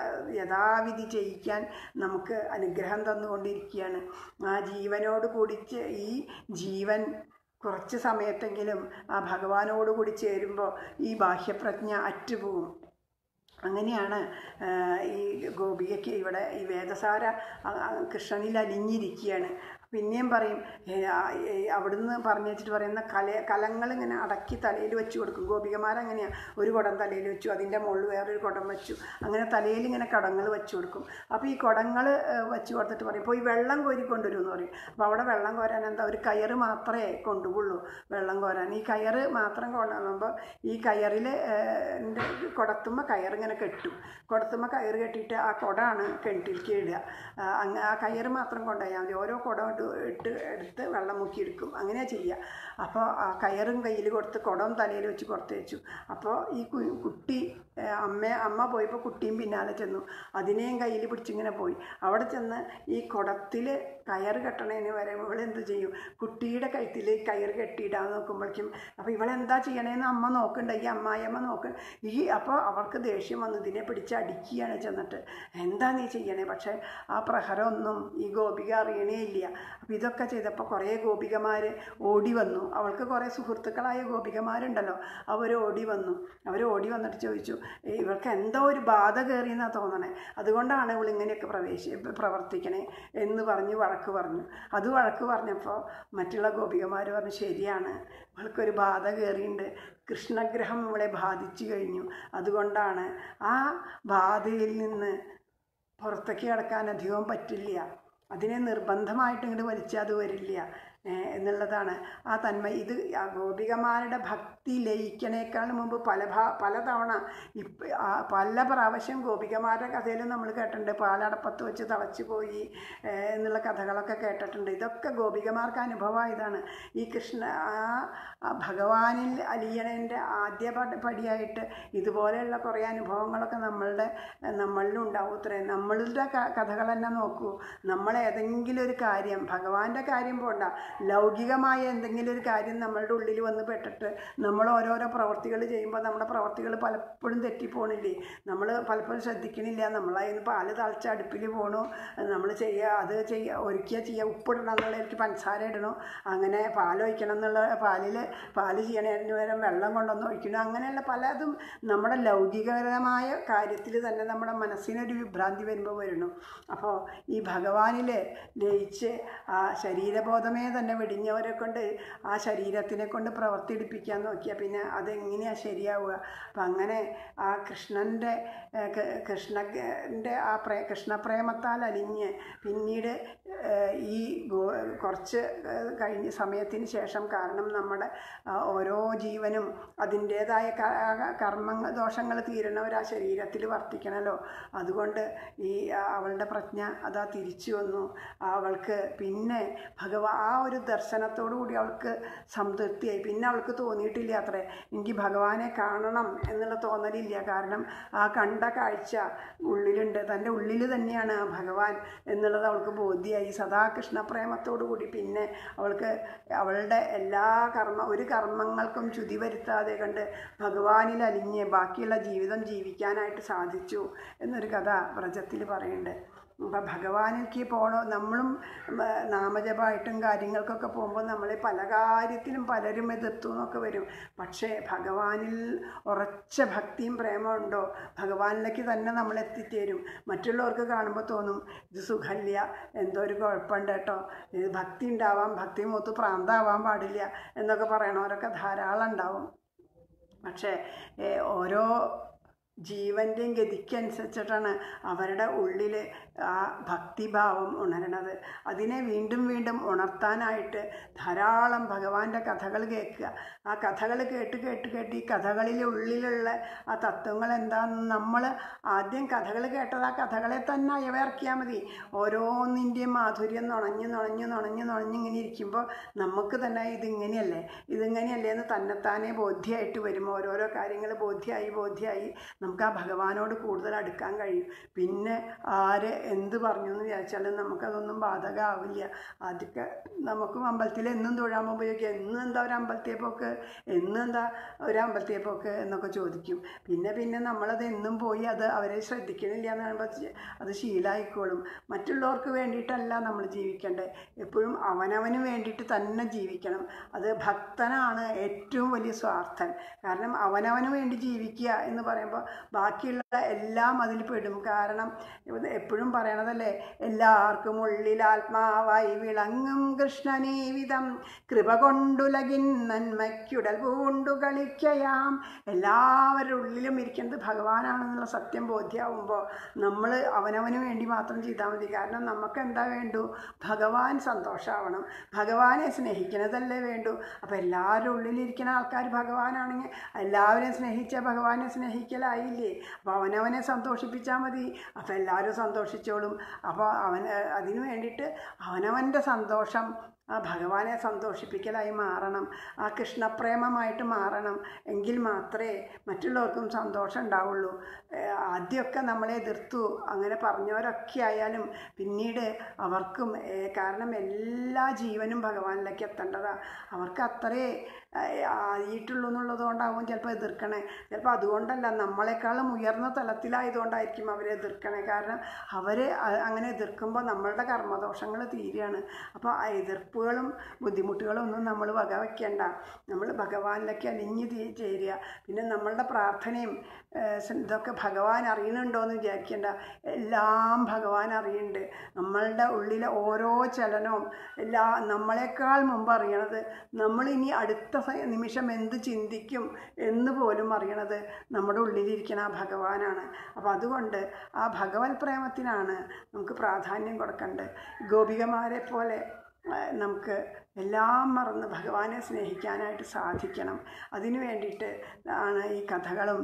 Speaker 1: യഥാവിധി ചെയ്യിക്കാൻ നമുക്ക് അനുഗ്രഹം തന്നുകൊണ്ടിരിക്കുകയാണ് ആ ജീവനോട് കൂടിച്ച് ഈ ജീവൻ കുറച്ച് സമയത്തെങ്കിലും ആ ഭഗവാനോട് കൂടി ചേരുമ്പോൾ ഈ ബാഹ്യപ്രജ്ഞ അറ്റുപോകും അങ്ങനെയാണ് ആ, ഈ ഗോപികയ്ക്ക് ഇവിടെ ഈ വേദസാര ആ, ആ, കൃഷ്ണനിൽ അലിഞ്ഞിരിക്കുകയാണ് പിന്നെയും പറയും ഏ, ആ, ഏ, അവിടുന്ന് പറഞ്ഞു വെച്ചിട്ട് പറയുന്ന കല കലങ്ങൾ ഇങ്ങനെ അടക്കി തലയിൽ വെച്ച് കൊടുക്കും ഗോപികമാരങ്ങനെയാണ് ഒരു കുടം തലയിൽ വെച്ചു അതിൻ്റെ മുകളിൽ വേറൊരു കുടം വെച്ചു അങ്ങനെ തലയിൽ ഇങ്ങനെ കടങ്ങൾ വെച്ച് കൊടുക്കും അപ്പോൾ ഈ കുടങ്ങൾ വെച്ച് കൊടുത്തിട്ട് പറയും പോയി വെള്ളം കോരി കൊണ്ടുവരുമെന്ന് പറയും അപ്പോൾ അവിടെ വെള്ളം കോരാൻ എന്താ ഒരു കയറ് മാത്രമേ കൊണ്ടുപോകുള്ളൂ വെള്ളം കോരാൻ ഈ കയറ് മാത്രം കൊണ്ടുവന്നപ്പോൾ ഈ കയറിൽ കുടത്തുമ്പോൾ കയറിങ്ങനെ കെട്ടും കുടത്തുമ്പോൾ കയറ് കെട്ടിയിട്ട് ആ കുടമാണ് കിണറ്റിലേക്ക് ഇടുക ആ, അങ്ങ് ആ കയറ് മാത്രം കൊണ്ടുപോയാൽ മതി ഓരോ കുടം ഇട്ട് ഇട്ട് എടുത്ത് വെള്ളം മുക്കി എടുക്കും അങ്ങനെയാണ് ചെയ്യുക അപ്പോൾ ആ കയറും കയ്യിൽ കൊടുത്ത് കുടവും തലയിൽ വെച്ച് പുറത്ത് വെച്ചു അപ്പോൾ ഈ കു- കുട്ടി ഏ, അമ്മ അമ്മ പോയപ്പോൾ കുട്ടിയും പിന്നാലെ ചെന്നു അതിനെയും കയ്യിൽ പിടിച്ചിങ്ങനെ പോയി അവിടെ ചെന്ന് ഈ കുടത്തിൽ കയറ് കെട്ടണേന് വരെ ഇവളെന്ത് ചെയ്യും കുട്ടിയുടെ കഴുത്തിൽ കയറ് കെട്ടിയിടാൻ നോക്കുമ്പോഴേക്കും അപ്പോൾ ഇവളെന്താ ചെയ്യണേന്ന് അമ്മ നോക്കണ്ട ഈ അമ്മായിയമ്മ നോക്ക് ഈ അപ്പോൾ അവൾക്ക് ദേഷ്യം വന്നു ഇതിനെ പിടിച്ച് അടിക്കുകയാണ് ചെന്നിട്ട് എന്താ നീ ചെയ്യണേ പക്ഷേ ആ പ്രഹരമൊന്നും ഈ ഗോപിക അറിയണേ ഇല്ല അപ്പോൾ ഇതൊക്കെ ചെയ്തപ്പോൾ കുറേ ഗോപികമാർ ഓടി വന്നു അവൾക്ക് കുറേ സുഹൃത്തുക്കളായ ഗോപികമാരുണ്ടല്ലോ അവർ ഓടി വന്നു അവർ ഓടി വന്നിട്ട് ചോദിച്ചു "ഏയ് ഇവൾക്ക് എന്തോ ഒരു ബാധ കയറിയെന്നാണ് തോന്നണേ അതുകൊണ്ടാണ് ഇവൾ ഇങ്ങനെയൊക്കെ പ്രവേശി പ്രവർത്തിക്കണേ എന്ന് പറഞ്ഞ് വഴക്ക് പറഞ്ഞു അത് വഴക്ക് പറഞ്ഞപ്പോൾ മറ്റുള്ള ഗോപികമാർ പറഞ്ഞു ശരിയാണ് ഇവൾക്കൊരു ബാധ കയറിയിട്ടുണ്ട് കൃഷ്ണഗ്രഹം ഇവളെ ബാധിച്ചു കഴിഞ്ഞു അതുകൊണ്ടാണ് ആ ബാധയിൽ നിന്ന് പുറത്തേക്ക് കിടക്കാൻ അധികവും പറ്റില്ല അതിനെ നിർബന്ധമായിട്ട് ഇങ്ങോട്ട് വലിച്ചാൽ അത് വരില്ല ഏ, എന്നുള്ളതാണ് ആ തന്മ ഇത് ആ ഗോപികമാരുടെ ഭക്തി ലയിക്കണേക്കാൾ മുമ്പ് പല ഭാ പലതവണ ഇപ്പ ആ പല പ്രാവശ്യം ഗോപികമാരുടെ കഥയിലും നമ്മൾ കേട്ടിട്ടുണ്ട് പാലടപ്പത്ത് വെച്ച് തളച്ചു പോയി ഏ, എന്നുള്ള കഥകളൊക്കെ കേട്ടിട്ടുണ്ട് ഇതൊക്കെ ഗോപികമാർക്ക് അനുഭവമായതാണ് ഈ കൃഷ്ണ ആ ആ ഭഗവാനിൽ അലിയണേൻ്റെ ആദ്യ പടി- പടിയായിട്ട് ഇതുപോലെയുള്ള കുറേ അനുഭവങ്ങളൊക്കെ നമ്മളുടെ നമ്മളിലും ഉണ്ടാവും ഇത്രേ നമ്മളുടെ ക- കഥകൾ തന്നെ നോക്കൂ നമ്മൾ ഏതെങ്കിലും ഒരു കാര്യം ഭഗവാന്റെ കാര്യം പോണ്ട ലൗകികമായ എന്തെങ്കിലും ഒരു കാര്യം നമ്മളുടെ ഉള്ളിൽ വന്ന് പെട്ടിട്ട് നമ്മൾ ഓരോരോ പ്രവർത്തികൾ ചെയ്യുമ്പോൾ നമ്മുടെ പ്രവർത്തികൾ പലപ്പോഴും തെറ്റിപ്പോണില്ലേ നമ്മൾ പലപ്പോഴും ശ്രദ്ധിക്കണില്ല നമ്മളതിന് പാല് തളിച്ച് അടുപ്പിൽ പോകണു നമ്മൾ ചെയ്യുക അത് ചെയ്യുക ഒരുക്കുക ചെയ്യുക ഉപ്പിടണം എന്നുള്ളതിലേക്ക് പഞ്ചസാര ഇടണോ അങ്ങനെ പാൽ ഒഴിക്കണം എന്നുള്ള പാലിൽ പാല് ചെയ്യണതിന് പകരം വെള്ളം കൊണ്ടൊന്ന് ഒഴിക്കണം അങ്ങനെയുള്ള പലതും നമ്മുടെ ലൗകികപരമായ കാര്യത്തിൽ തന്നെ നമ്മുടെ മനസ്സിനൊരു വിഭ്രാന്തി വരുമ്പോൾ വരുന്നു അപ്പോൾ ഈ ഭഗവാനിൽ ലയിച്ച് ആ ശരീരബോധമേ തന്നെ വെടിഞ്ഞവരെ കൊണ്ട് ആ ശരീരത്തിനെ കൊണ്ട് പ്രവർത്തിപ്പിക്കാൻ നോക്കിയാൽ പിന്നെ അതെങ്ങനെയാണ് ശരിയാവുക അപ്പം അങ്ങനെ ആ കൃഷ്ണൻ്റെ ഏഹ്, ക- കൃഷ്ണൻ്റെ ആ പ്രേ കൃഷ്ണപ്രേമത്താൽ അലിഞ്ഞ് പിന്നീട് ഏഹ്, ഈ ഗോ കുറച്ച് ഏഹ്, കഴിഞ്ഞ സമയത്തിന് ശേഷം കാരണം നമ്മുടെ ആ, ഓരോ ജീവനും അതിൻ്റേതായ കർമ്മ ദോഷങ്ങൾ തീരണവർ ആ ശരീരത്തിൽ വർത്തിക്കണമല്ലോ അതുകൊണ്ട് ഈ ആ, അവളുടെ പ്രജ്ഞ അതാ തിരിച്ചു വന്നു അവൾക്ക് പിന്നെ ഭഗവാ ആ ഒരു ദർശനത്തോടു കൂടി അവൾക്ക് സംതൃപ്തിയായി പിന്നെ അവൾക്ക് തോന്നിയിട്ടില്ല അത്രേ എനിക്ക് ഭഗവാനെ കാണണം എന്നുള്ള തോന്നലില്ല കാരണം ആ കണ്ട കാഴ്ച ഉള്ളിലുണ്ട് തൻ്റെ ഉള്ളിൽ തന്നെയാണ് ആ ഭഗവാൻ എന്നുള്ളത് അവൾക്ക് ബോധ്യമായി സദാ കൃഷ്ണപ്രേമത്തോടു കൂടി പിന്നെ അവൾക്ക് അവളുടെ എല്ലാ കർമ്മ ഒരു കർമ്മങ്ങൾക്കും ചുതി വരുത്താതെ കണ്ട് ഭഗവാനിൽ അലിഞ്ഞ് ബാക്കിയുള്ള ജീവിതം ജീവിക്കാനായിട്ട് സാധിച്ചു എന്നൊരു കഥ വ്രജത്തിൽ പറയുന്നുണ്ട് അപ്പം ഭഗവാനിലേക്ക് പോകണോ നമ്മളും ഉം, നാമജപമായിട്ടും കാര്യങ്ങൾക്കൊക്കെ പോകുമ്പോൾ നമ്മളെ പല കാര്യത്തിലും പലരും എതിർത്തു എന്നൊക്കെ വരും പക്ഷേ ഭഗവാനിൽ ഉറച്ച ഭക്തിയും പ്രേമവും ഉണ്ടോ ഭഗവാനിലേക്ക് തന്നെ നമ്മൾ എത്തിച്ചേരും മറ്റുള്ളവർക്ക് കാണുമ്പോൾ തോന്നും ഇത് സുഖമില്ല എന്തോ ഒരു കുഴപ്പമുണ്ട് കേട്ടോ ഇത് ഭക്തി ഉണ്ടാവാം ഭക്തി മൂത്ത് പ്രാന്താവാൻ പാടില്ല എന്നൊക്കെ പറയണവരൊക്കെ ധാരാളം ഉണ്ടാവും പക്ഷേ ഏ, ഓരോ ജീവൻ്റെയും ഗതിക്കനുസരിച്ചിട്ടാണ് അവരുടെ ഉള്ളിൽ ആ ഭക്തിഭാവം ഉണരണത് അതിനെ വീണ്ടും വീണ്ടും ഉണർത്താനായിട്ട് ധാരാളം ഭഗവാന്റെ കഥകൾ കേൾക്കുക ആ കഥകൾ കേട്ട് കേട്ട് കേട്ട് ഈ കഥകളിലെ ഉള്ളിലുള്ള ആ തത്വങ്ങൾ എന്താണെന്ന് നമ്മൾ ആദ്യം കഥകൾ കേട്ടത് ആ കഥകളെ തന്നെ അയവിറക്കിയാൽ മതി ഓരോന്നിൻ്റെയും മാധുര്യം നുണഞ്ഞ് നുണഞ്ഞ് നുണഞ്ഞ് നുണഞ്ഞ് ഇങ്ങനെ ഇരിക്കുമ്പോൾ നമുക്ക് തന്നെ ഇതിങ്ങനെയല്ലേ ഇതിങ്ങനെയല്ലേ എന്ന് തന്നെത്താനെ ബോധ്യമായിട്ട് വരും ഓരോരോ കാര്യങ്ങൾ ബോധ്യമായി ബോധ്യമായി നമുക്ക് ആ ഭഗവാനോട് കൂടുതൽ അടുക്കാൻ കഴിയും പിന്നെ ആര് എന്ത് പറഞ്ഞു എന്ന് വിചാരിച്ചാലും നമുക്കതൊന്നും ബാധകമാവില്ല ആദ്യമൊക്കെ നമുക്കും അമ്പലത്തിൽ എന്നും തൊഴാൻ ഉപയോഗിക്കും എന്നും എന്താ ഒരു അമ്പലത്തെ പോക്ക് എന്നും എന്താ ഒരു അമ്പലത്തെ പോക്ക് എന്നൊക്കെ ചോദിക്കും പിന്നെ പിന്നെ നമ്മളത് എന്നും പോയി അത് അവരെ ശ്രദ്ധിക്കണില്ല എന്ന് പറയുമ്പോൾ അത് ശീലമായിക്കോളും മറ്റുള്ളവർക്ക് വേണ്ടിയിട്ടല്ല നമ്മൾ ജീവിക്കേണ്ടത് എപ്പോഴും അവനവന് വേണ്ടിയിട്ട് തന്നെ ജീവിക്കണം അത് ഭക്തനാണ് ഏറ്റവും വലിയ സ്വാർത്ഥൻ കാരണം അവനവന് വേണ്ടി ജീവിക്കുക എന്ന് പറയുമ്പോൾ ബാക്കിയുള്ള എല്ലാം അതിൽ പെടും കാരണം ഇത് എപ്പോഴും പറയണതല്ലേ എല്ലാവർക്കും ഉള്ളിൽ ആത്മാവായി വിളങ്ങും കൃഷ്ണനേ വിധം കൃപ കൊണ്ടുലകിൻ നന്മയ്ക്കുടൽ പൂണ്ടു കളിക്കയാം എല്ലാവരുടെ ഉള്ളിലും ഇരിക്കുന്നത് ഭഗവാനാണെന്നുള്ള സത്യം ബോധ്യമാവുമ്പോൾ നമ്മൾ അവനവന് വേണ്ടി മാത്രം ചെയ്താൽ മതി കാരണം നമുക്ക് എന്താ വേണ്ടു ഭഗവാൻ സന്തോഷമാവണം ഭഗവാനെ സ്നേഹിക്കണതല്ലേ വേണ്ടു അപ്പോൾ എല്ലാവരുടെ ഉള്ളിലിരിക്കുന്ന ആൾക്കാർ ഭഗവാനാണെങ്കിൽ എല്ലാവരെയും സ്നേഹിച്ച ഭഗവാനെ സ്നേഹിക്കലായില്ലേ അപ്പോൾ അവനവനെ സന്തോഷിപ്പിച്ചാൽ മതി അപ്പോൾ എല്ലാവരും സന്തോഷിച്ചോളും അപ്പോൾ അവൻ അതിന് വേണ്ടിയിട്ട് അവനവൻ്റെ സന്തോഷം ആ ഭഗവാനെ സന്തോഷിപ്പിക്കലായി മാറണം ആ കൃഷ്ണപ്രേമമായിട്ട് മാറണം എങ്കിൽ മാത്രമേ മറ്റുള്ളവർക്കും സന്തോഷം ഉണ്ടാവുള്ളൂ ഏഹ് ആദ്യമൊക്കെ നമ്മളെ എതിർത്തു അങ്ങനെ പറഞ്ഞവരൊക്കെ ആയാലും പിന്നീട് അവർക്കും ഏഹ് കാരണം എല്ലാ ജീവനും ഭഗവാനിലേക്ക് എത്തേണ്ടതാ അവർക്ക് അത്രേ ഏഹ് ആയിട്ടുള്ളൂ എന്നുള്ളത് കൊണ്ടാവും ചിലപ്പോൾ എതിർക്കണേ ചിലപ്പോൾ അതുകൊണ്ടല്ല നമ്മളെക്കാളും ഉയർന്ന തലത്തിലായതുകൊണ്ടായിരിക്കും അവരെ എതിർക്കണേ കാരണം അവർ അങ്ങനെ എതിർക്കുമ്പോൾ നമ്മളുടെ കർമ്മദോഷങ്ങൾ തീരുകയാണ് അപ്പോൾ ആ എതിർപ്പുകളും ബുദ്ധിമുട്ടുകളും ഒന്നും നമ്മൾ വകവയ്ക്കേണ്ട നമ്മൾ ഭഗവാനിലേക്ക് അലിഞ്ഞ് തീ ചേരുക പിന്നെ നമ്മളുടെ പ്രാർത്ഥനയും ഏഹ് സ് ഇതൊക്കെ ഭഗവാൻ അറിയണുണ്ടോ എന്ന് വിചാരിക്കേണ്ട എല്ലാം ഭഗവാൻ അറിയുന്നുണ്ട് നമ്മളുടെ ഉള്ളിലെ ഓരോ ചലനവും എല്ലാ നമ്മളെക്കാൾ മുമ്പ് അറിയണത് നമ്മളിനി അടുത്ത സ- നിമിഷം എന്ത് ചിന്തിക്കും എന്ന് പോലും അറിയണത് നമ്മുടെ ഉള്ളിലിരിക്കുന്ന ആ ഭഗവാനാണ് അപ്പോൾ അതുകൊണ്ട് ആ ഭഗവത് പ്രേമത്തിനാണ് നമുക്ക് പ്രാധാന്യം കൊടുക്കേണ്ടത് ഗോപികമാരെ പോലെ ആ, നമുക്ക് എല്ലാം മറന്ന് ഭഗവാനെ സ്നേഹിക്കാനായിട്ട് സാധിക്കണം അതിനു വേണ്ടിയിട്ട് ആണ് ഈ കഥകളും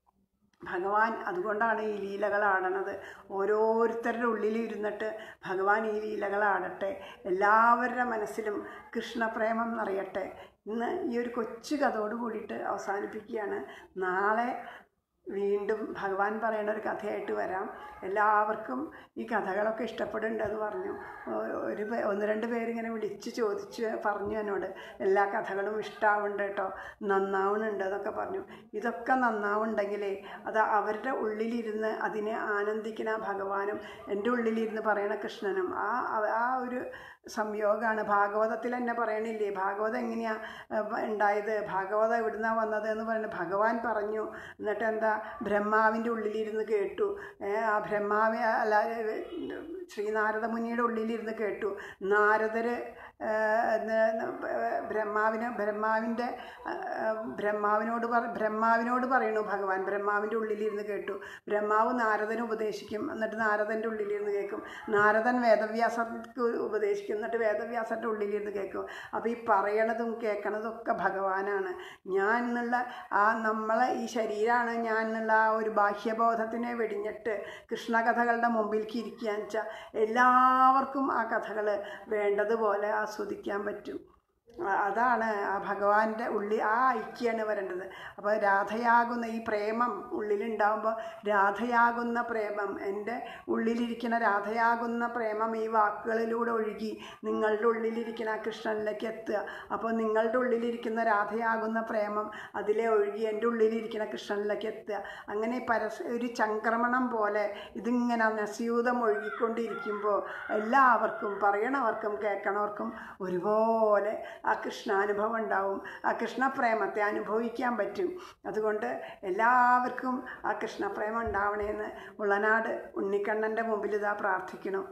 Speaker 1: ഭഗവാൻ അതുകൊണ്ടാണ് ഈ ലീലകൾ ആടണത് ഓരോരുത്തരുടെ ഉള്ളിൽ ഇരുന്നിട്ട് ഭഗവാൻ ഈ ലീലകൾ ആടട്ടെ എല്ലാവരുടെ മനസ്സിലും കൃഷ്ണപ്രേമം നിറയട്ടെ ഇന്ന് ഈ ഒരു കൊച്ചു കഥയോട് കൂടിയിട്ട് അവസാനിപ്പിക്കുകയാണ് നാളെ വീണ്ടും ഭഗവാൻ പറയുന്ന ഒരു കഥയായിട്ട് വരാം എല്ലാവർക്കും ഈ കഥകളൊക്കെ ഇഷ്ടപ്പെടുന്നുണ്ടെന്ന് പറഞ്ഞു ഒ- ഒരു പേ- ഒന്ന് രണ്ട് പേരിങ്ങനെ വിളിച്ച് ചോദിച്ച് പറഞ്ഞു എന്നോട് എല്ലാ കഥകളും ഇഷ്ടാവുന്നുണ്ട് കേട്ടോ നന്നാവുന്നുണ്ട് എന്നൊക്കെ പറഞ്ഞു ഇതൊക്കെ നന്നാവുണ്ടെങ്കിലേ അത് അവരുടെ ഉള്ളിലിരുന്ന് അതിനെ ആനന്ദിക്കുന്ന ആ ഭഗവാനും എൻ്റെ ഉള്ളിലിരുന്ന് പറയണ കൃഷ്ണനും ആ ആ- ആ ഒരു സംയോഗമാണ് ഭാഗവതത്തിൽ തന്നെ പറയണില്ലേ ഭാഗവതം എങ്ങനെയാ ഏഹ്, ഉണ്ടായത് ഭാഗവതം എവിടുന്നാ വന്നത് എന്ന് പറയുന്നത് ഭഗവാൻ പറഞ്ഞു എന്നിട്ട് എന്താ ബ്രഹ്മാവിൻ്റെ ഉള്ളിലിരുന്ന് കേട്ടു ഏഹ്, ആ ബ്രഹ്മാവെ അല്ല ഏഹ്, ശ്രീനാരദ മുനിയുടെ ഉള്ളിലിരുന്ന് കേട്ടു നാരദര് ഏഹ്, എന്ന് ബ്രഹ്മാവിന് ബ്രഹ്മാവിൻ്റെ ഏഹ്, ബ്രഹ്മാവിനോട് പറ ബ്രഹ്മാവിനോട് പറയണു ഭഗവാൻ ബ്രഹ്മാവിൻ്റെ ഉള്ളിലിരുന്ന് കേട്ടു ബ്രഹ്മാവ് നാരദന് ഉപദേശിക്കും എന്നിട്ട് നാരദൻ്റെ ഉള്ളിലിരുന്ന് കേൾക്കും നാരദൻ വേദവ്യാസർക്ക് ഉപദേശിക്കും എന്നിട്ട് വേദവ്യാസൻ്റെ ഉള്ളിലിരുന്ന് കേൾക്കും അപ്പോൾ ഈ പറയണതും കേൾക്കണതും ഒക്കെ ഭഗവാനാണ് ഞാൻ എന്നുള്ള ആ നമ്മളെ ഈ ശരീരമാണ് ഞാൻ എന്നുള്ള ആ ഒരു ബാഹ്യബോധത്തിനെ വെടിഞ്ഞിട്ട് കൃഷ്ണകഥകളുടെ മുമ്പിലേക്ക് ഇരിക്കുകയെന്ന് വെച്ചാൽ എല്ലാവർക്കും ആ കഥകൾ വേണ്ടതുപോലെ ആസ്വദിക്കാൻ പറ്റും ആ- അതാണ് ആ ഭഗവാന്റെ ഉള്ളിൽ ആ ഐക്യമാണ് വരേണ്ടത് അപ്പോൾ രാധയാകുന്ന ഈ പ്രേമം ഉള്ളിലുണ്ടാകുമ്പോൾ രാധയാകുന്ന പ്രേമം എൻ്റെ ഉള്ളിലിരിക്കുന്ന രാധയാകുന്ന പ്രേമം ഈ വാക്കുകളിലൂടെ ഒഴുകി നിങ്ങളുടെ ഉള്ളിലിരിക്കുന്ന ആ കൃഷ്ണനിലേക്ക് എത്തുക അപ്പോൾ നിങ്ങളുടെ ഉള്ളിലിരിക്കുന്ന രാധയാകുന്ന പ്രേമം അതിലെ ഒഴുകി എൻ്റെ ഉള്ളിലിരിക്കുന്ന കൃഷ്ണനിലേക്ക് എത്തുക അങ്ങനെ പരസ് ഒരു ചംക്രമണം പോലെ ഇതിങ്ങനെ നസ്യൂതം ഒഴുകിക്കൊണ്ടിരിക്കുമ്പോൾ എല്ലാവർക്കും പറയണവർക്കും കേൾക്കണവർക്കും ഒരുപോലെ ആ കൃഷ്ണാനുഭവം ഉണ്ടാവും ആ കൃഷ്ണപ്രേമത്തെ അനുഭവിക്കാൻ പറ്റും അതുകൊണ്ട് എല്ലാവർക്കും ആ കൃഷ്ണപ്രേമം ഉണ്ടാവണേന്ന് ഉള്ളനാട് ഉണ്ണിക്കണ്ണൻ്റെ മുമ്പിൽ ഇതാ പ്രാർത്ഥിക്കണം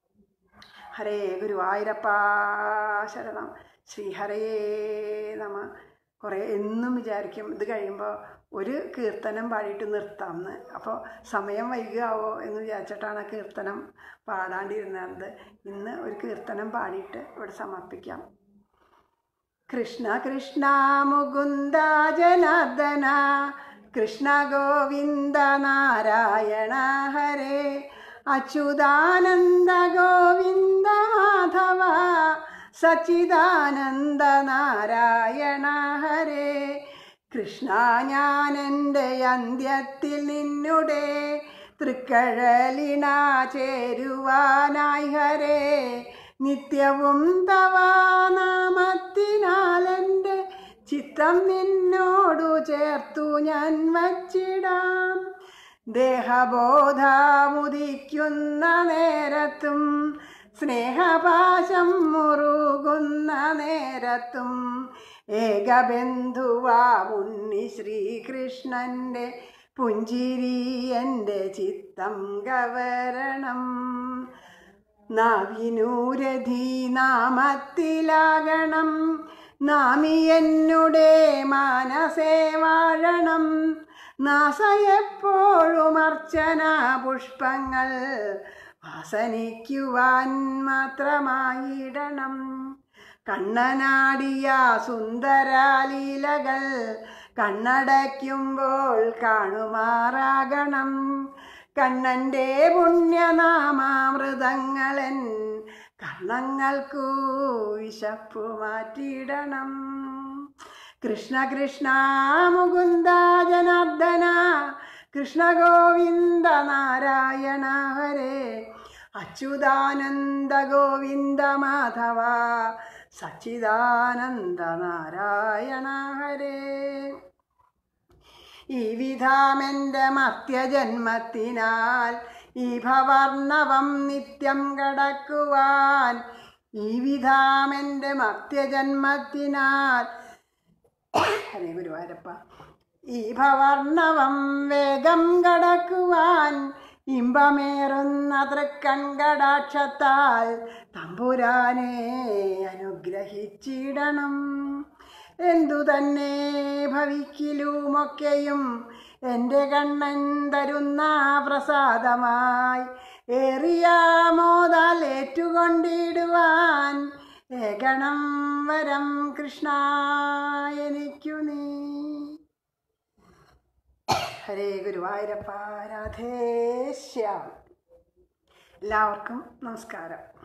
Speaker 1: ഹരേ ഗുരുവായൂരപ്പാ ശരണം ശ്രീഹരേ നമ കുറേ എന്നും വിചാരിക്കും ഇത് കഴിയുമ്പോൾ ഒരു കീർത്തനം പാടിയിട്ട് നിർത്താമെന്ന് അപ്പോൾ സമയം വൈകുകയാവോ എന്ന് വിചാരിച്ചിട്ടാണ് ആ കീർത്തനം പാടാണ്ടിരുന്നത് ഇന്ന് ഒരു കീർത്തനം പാടിയിട്ട് ഇവിടെ സമർപ്പിക്കാം കൃഷ്ണ കൃഷ്ണ മുകുന്ദ ജനാർദ്ദന കൃഷ്ണ ഗോവിന്ദ നാരായണ ഹരേ അച്യുതാനന്ദ ഗോവിന്ദ മാധവ സച്ചിദാനന്ദ നാരായണ ഹരേ കൃഷ്ണ ഞാൻ എൻ്റെ അന്ത്യത്തിൽ നിന്നുടെ തൃക്കഴലിണ ചേരുവാനായി ഹരേ നിത്യവും തവ നാമത്തിനാലെൻ്റെ ചിത്തം നിന്നോടു ചേർത്തു ഞാൻ വച്ചിടാം ദേഹബോധമുദിക്കുന്ന നേരത്തും സ്നേഹപാശം മുറുകുന്ന നേരത്തും ഏകബന്ധുവാ മുന്നി ശ്രീകൃഷ്ണൻ്റെ പുഞ്ചിരി എൻ്റെ ചിത്തം കവരണം നാവിനൂരധി നാമത്തിലാകണം നാമി എന്നുടെ മാനസേ വാഴണം നാസയെപ്പോഴും അർച്ചന പുഷ്പങ്ങൾ വാസനിക്കുവാൻ മാത്രമായിടണം കണ്ണനാടിയ സുന്ദരാലീലകൾ കണ്ണടയ്ക്കുമ്പോൾ കാണുമാറാകണം കണ്ണൻ്റെ പുണ്യനാമാമൃതങ്ങളൻ കർണങ്ങൾക്കു വിശപ്പു മാറ്റിയിടണം കൃഷ്ണ കൃഷ്ണ മുകുന്ദ ജനാർദ്ദന കൃഷ്ണ ഗോവിന്ദ നാരായണ ഹരേ അച്യുതാനന്ദ ഗോവിന്ദ മാധവ സച്ചിദാനന്ദ നാരായണ ഹരേ ഈ വിധാമെൻ്റെ മർത്യജന്മത്തിനാൽ ഈ ഭവർണവം നിത്യം കടക്കുവാൻ ഈ വിധാമെൻ്റെ മർത്യജന്മത്തിനാൽ ഹരേ ഗുരുവായൂരപ്പ ഈ ഭവർണവം വേഗം കടക്കുവാൻ ഇമ്പമേറുന്ന തൃക്കൺകടാക്ഷത്താൽ തമ്പുരാനെ അനുഗ്രഹിച്ചിടണം എന്തു തന്നെ ഭവിക്കിലുമൊക്കെയും എൻ്റെ കണ്ണൻ തരുന്ന പ്രസാദമായി ഏറിയ മോതാൽ ഏറ്റുകൊണ്ടിടുവാൻ ഏകണം വരം കൃഷ്ണ എനിക്കു നീ ഹരേ ഗുരുവായൂരപ്പ രാധേശ്യാം എല്ലാവർക്കും നമസ്കാരം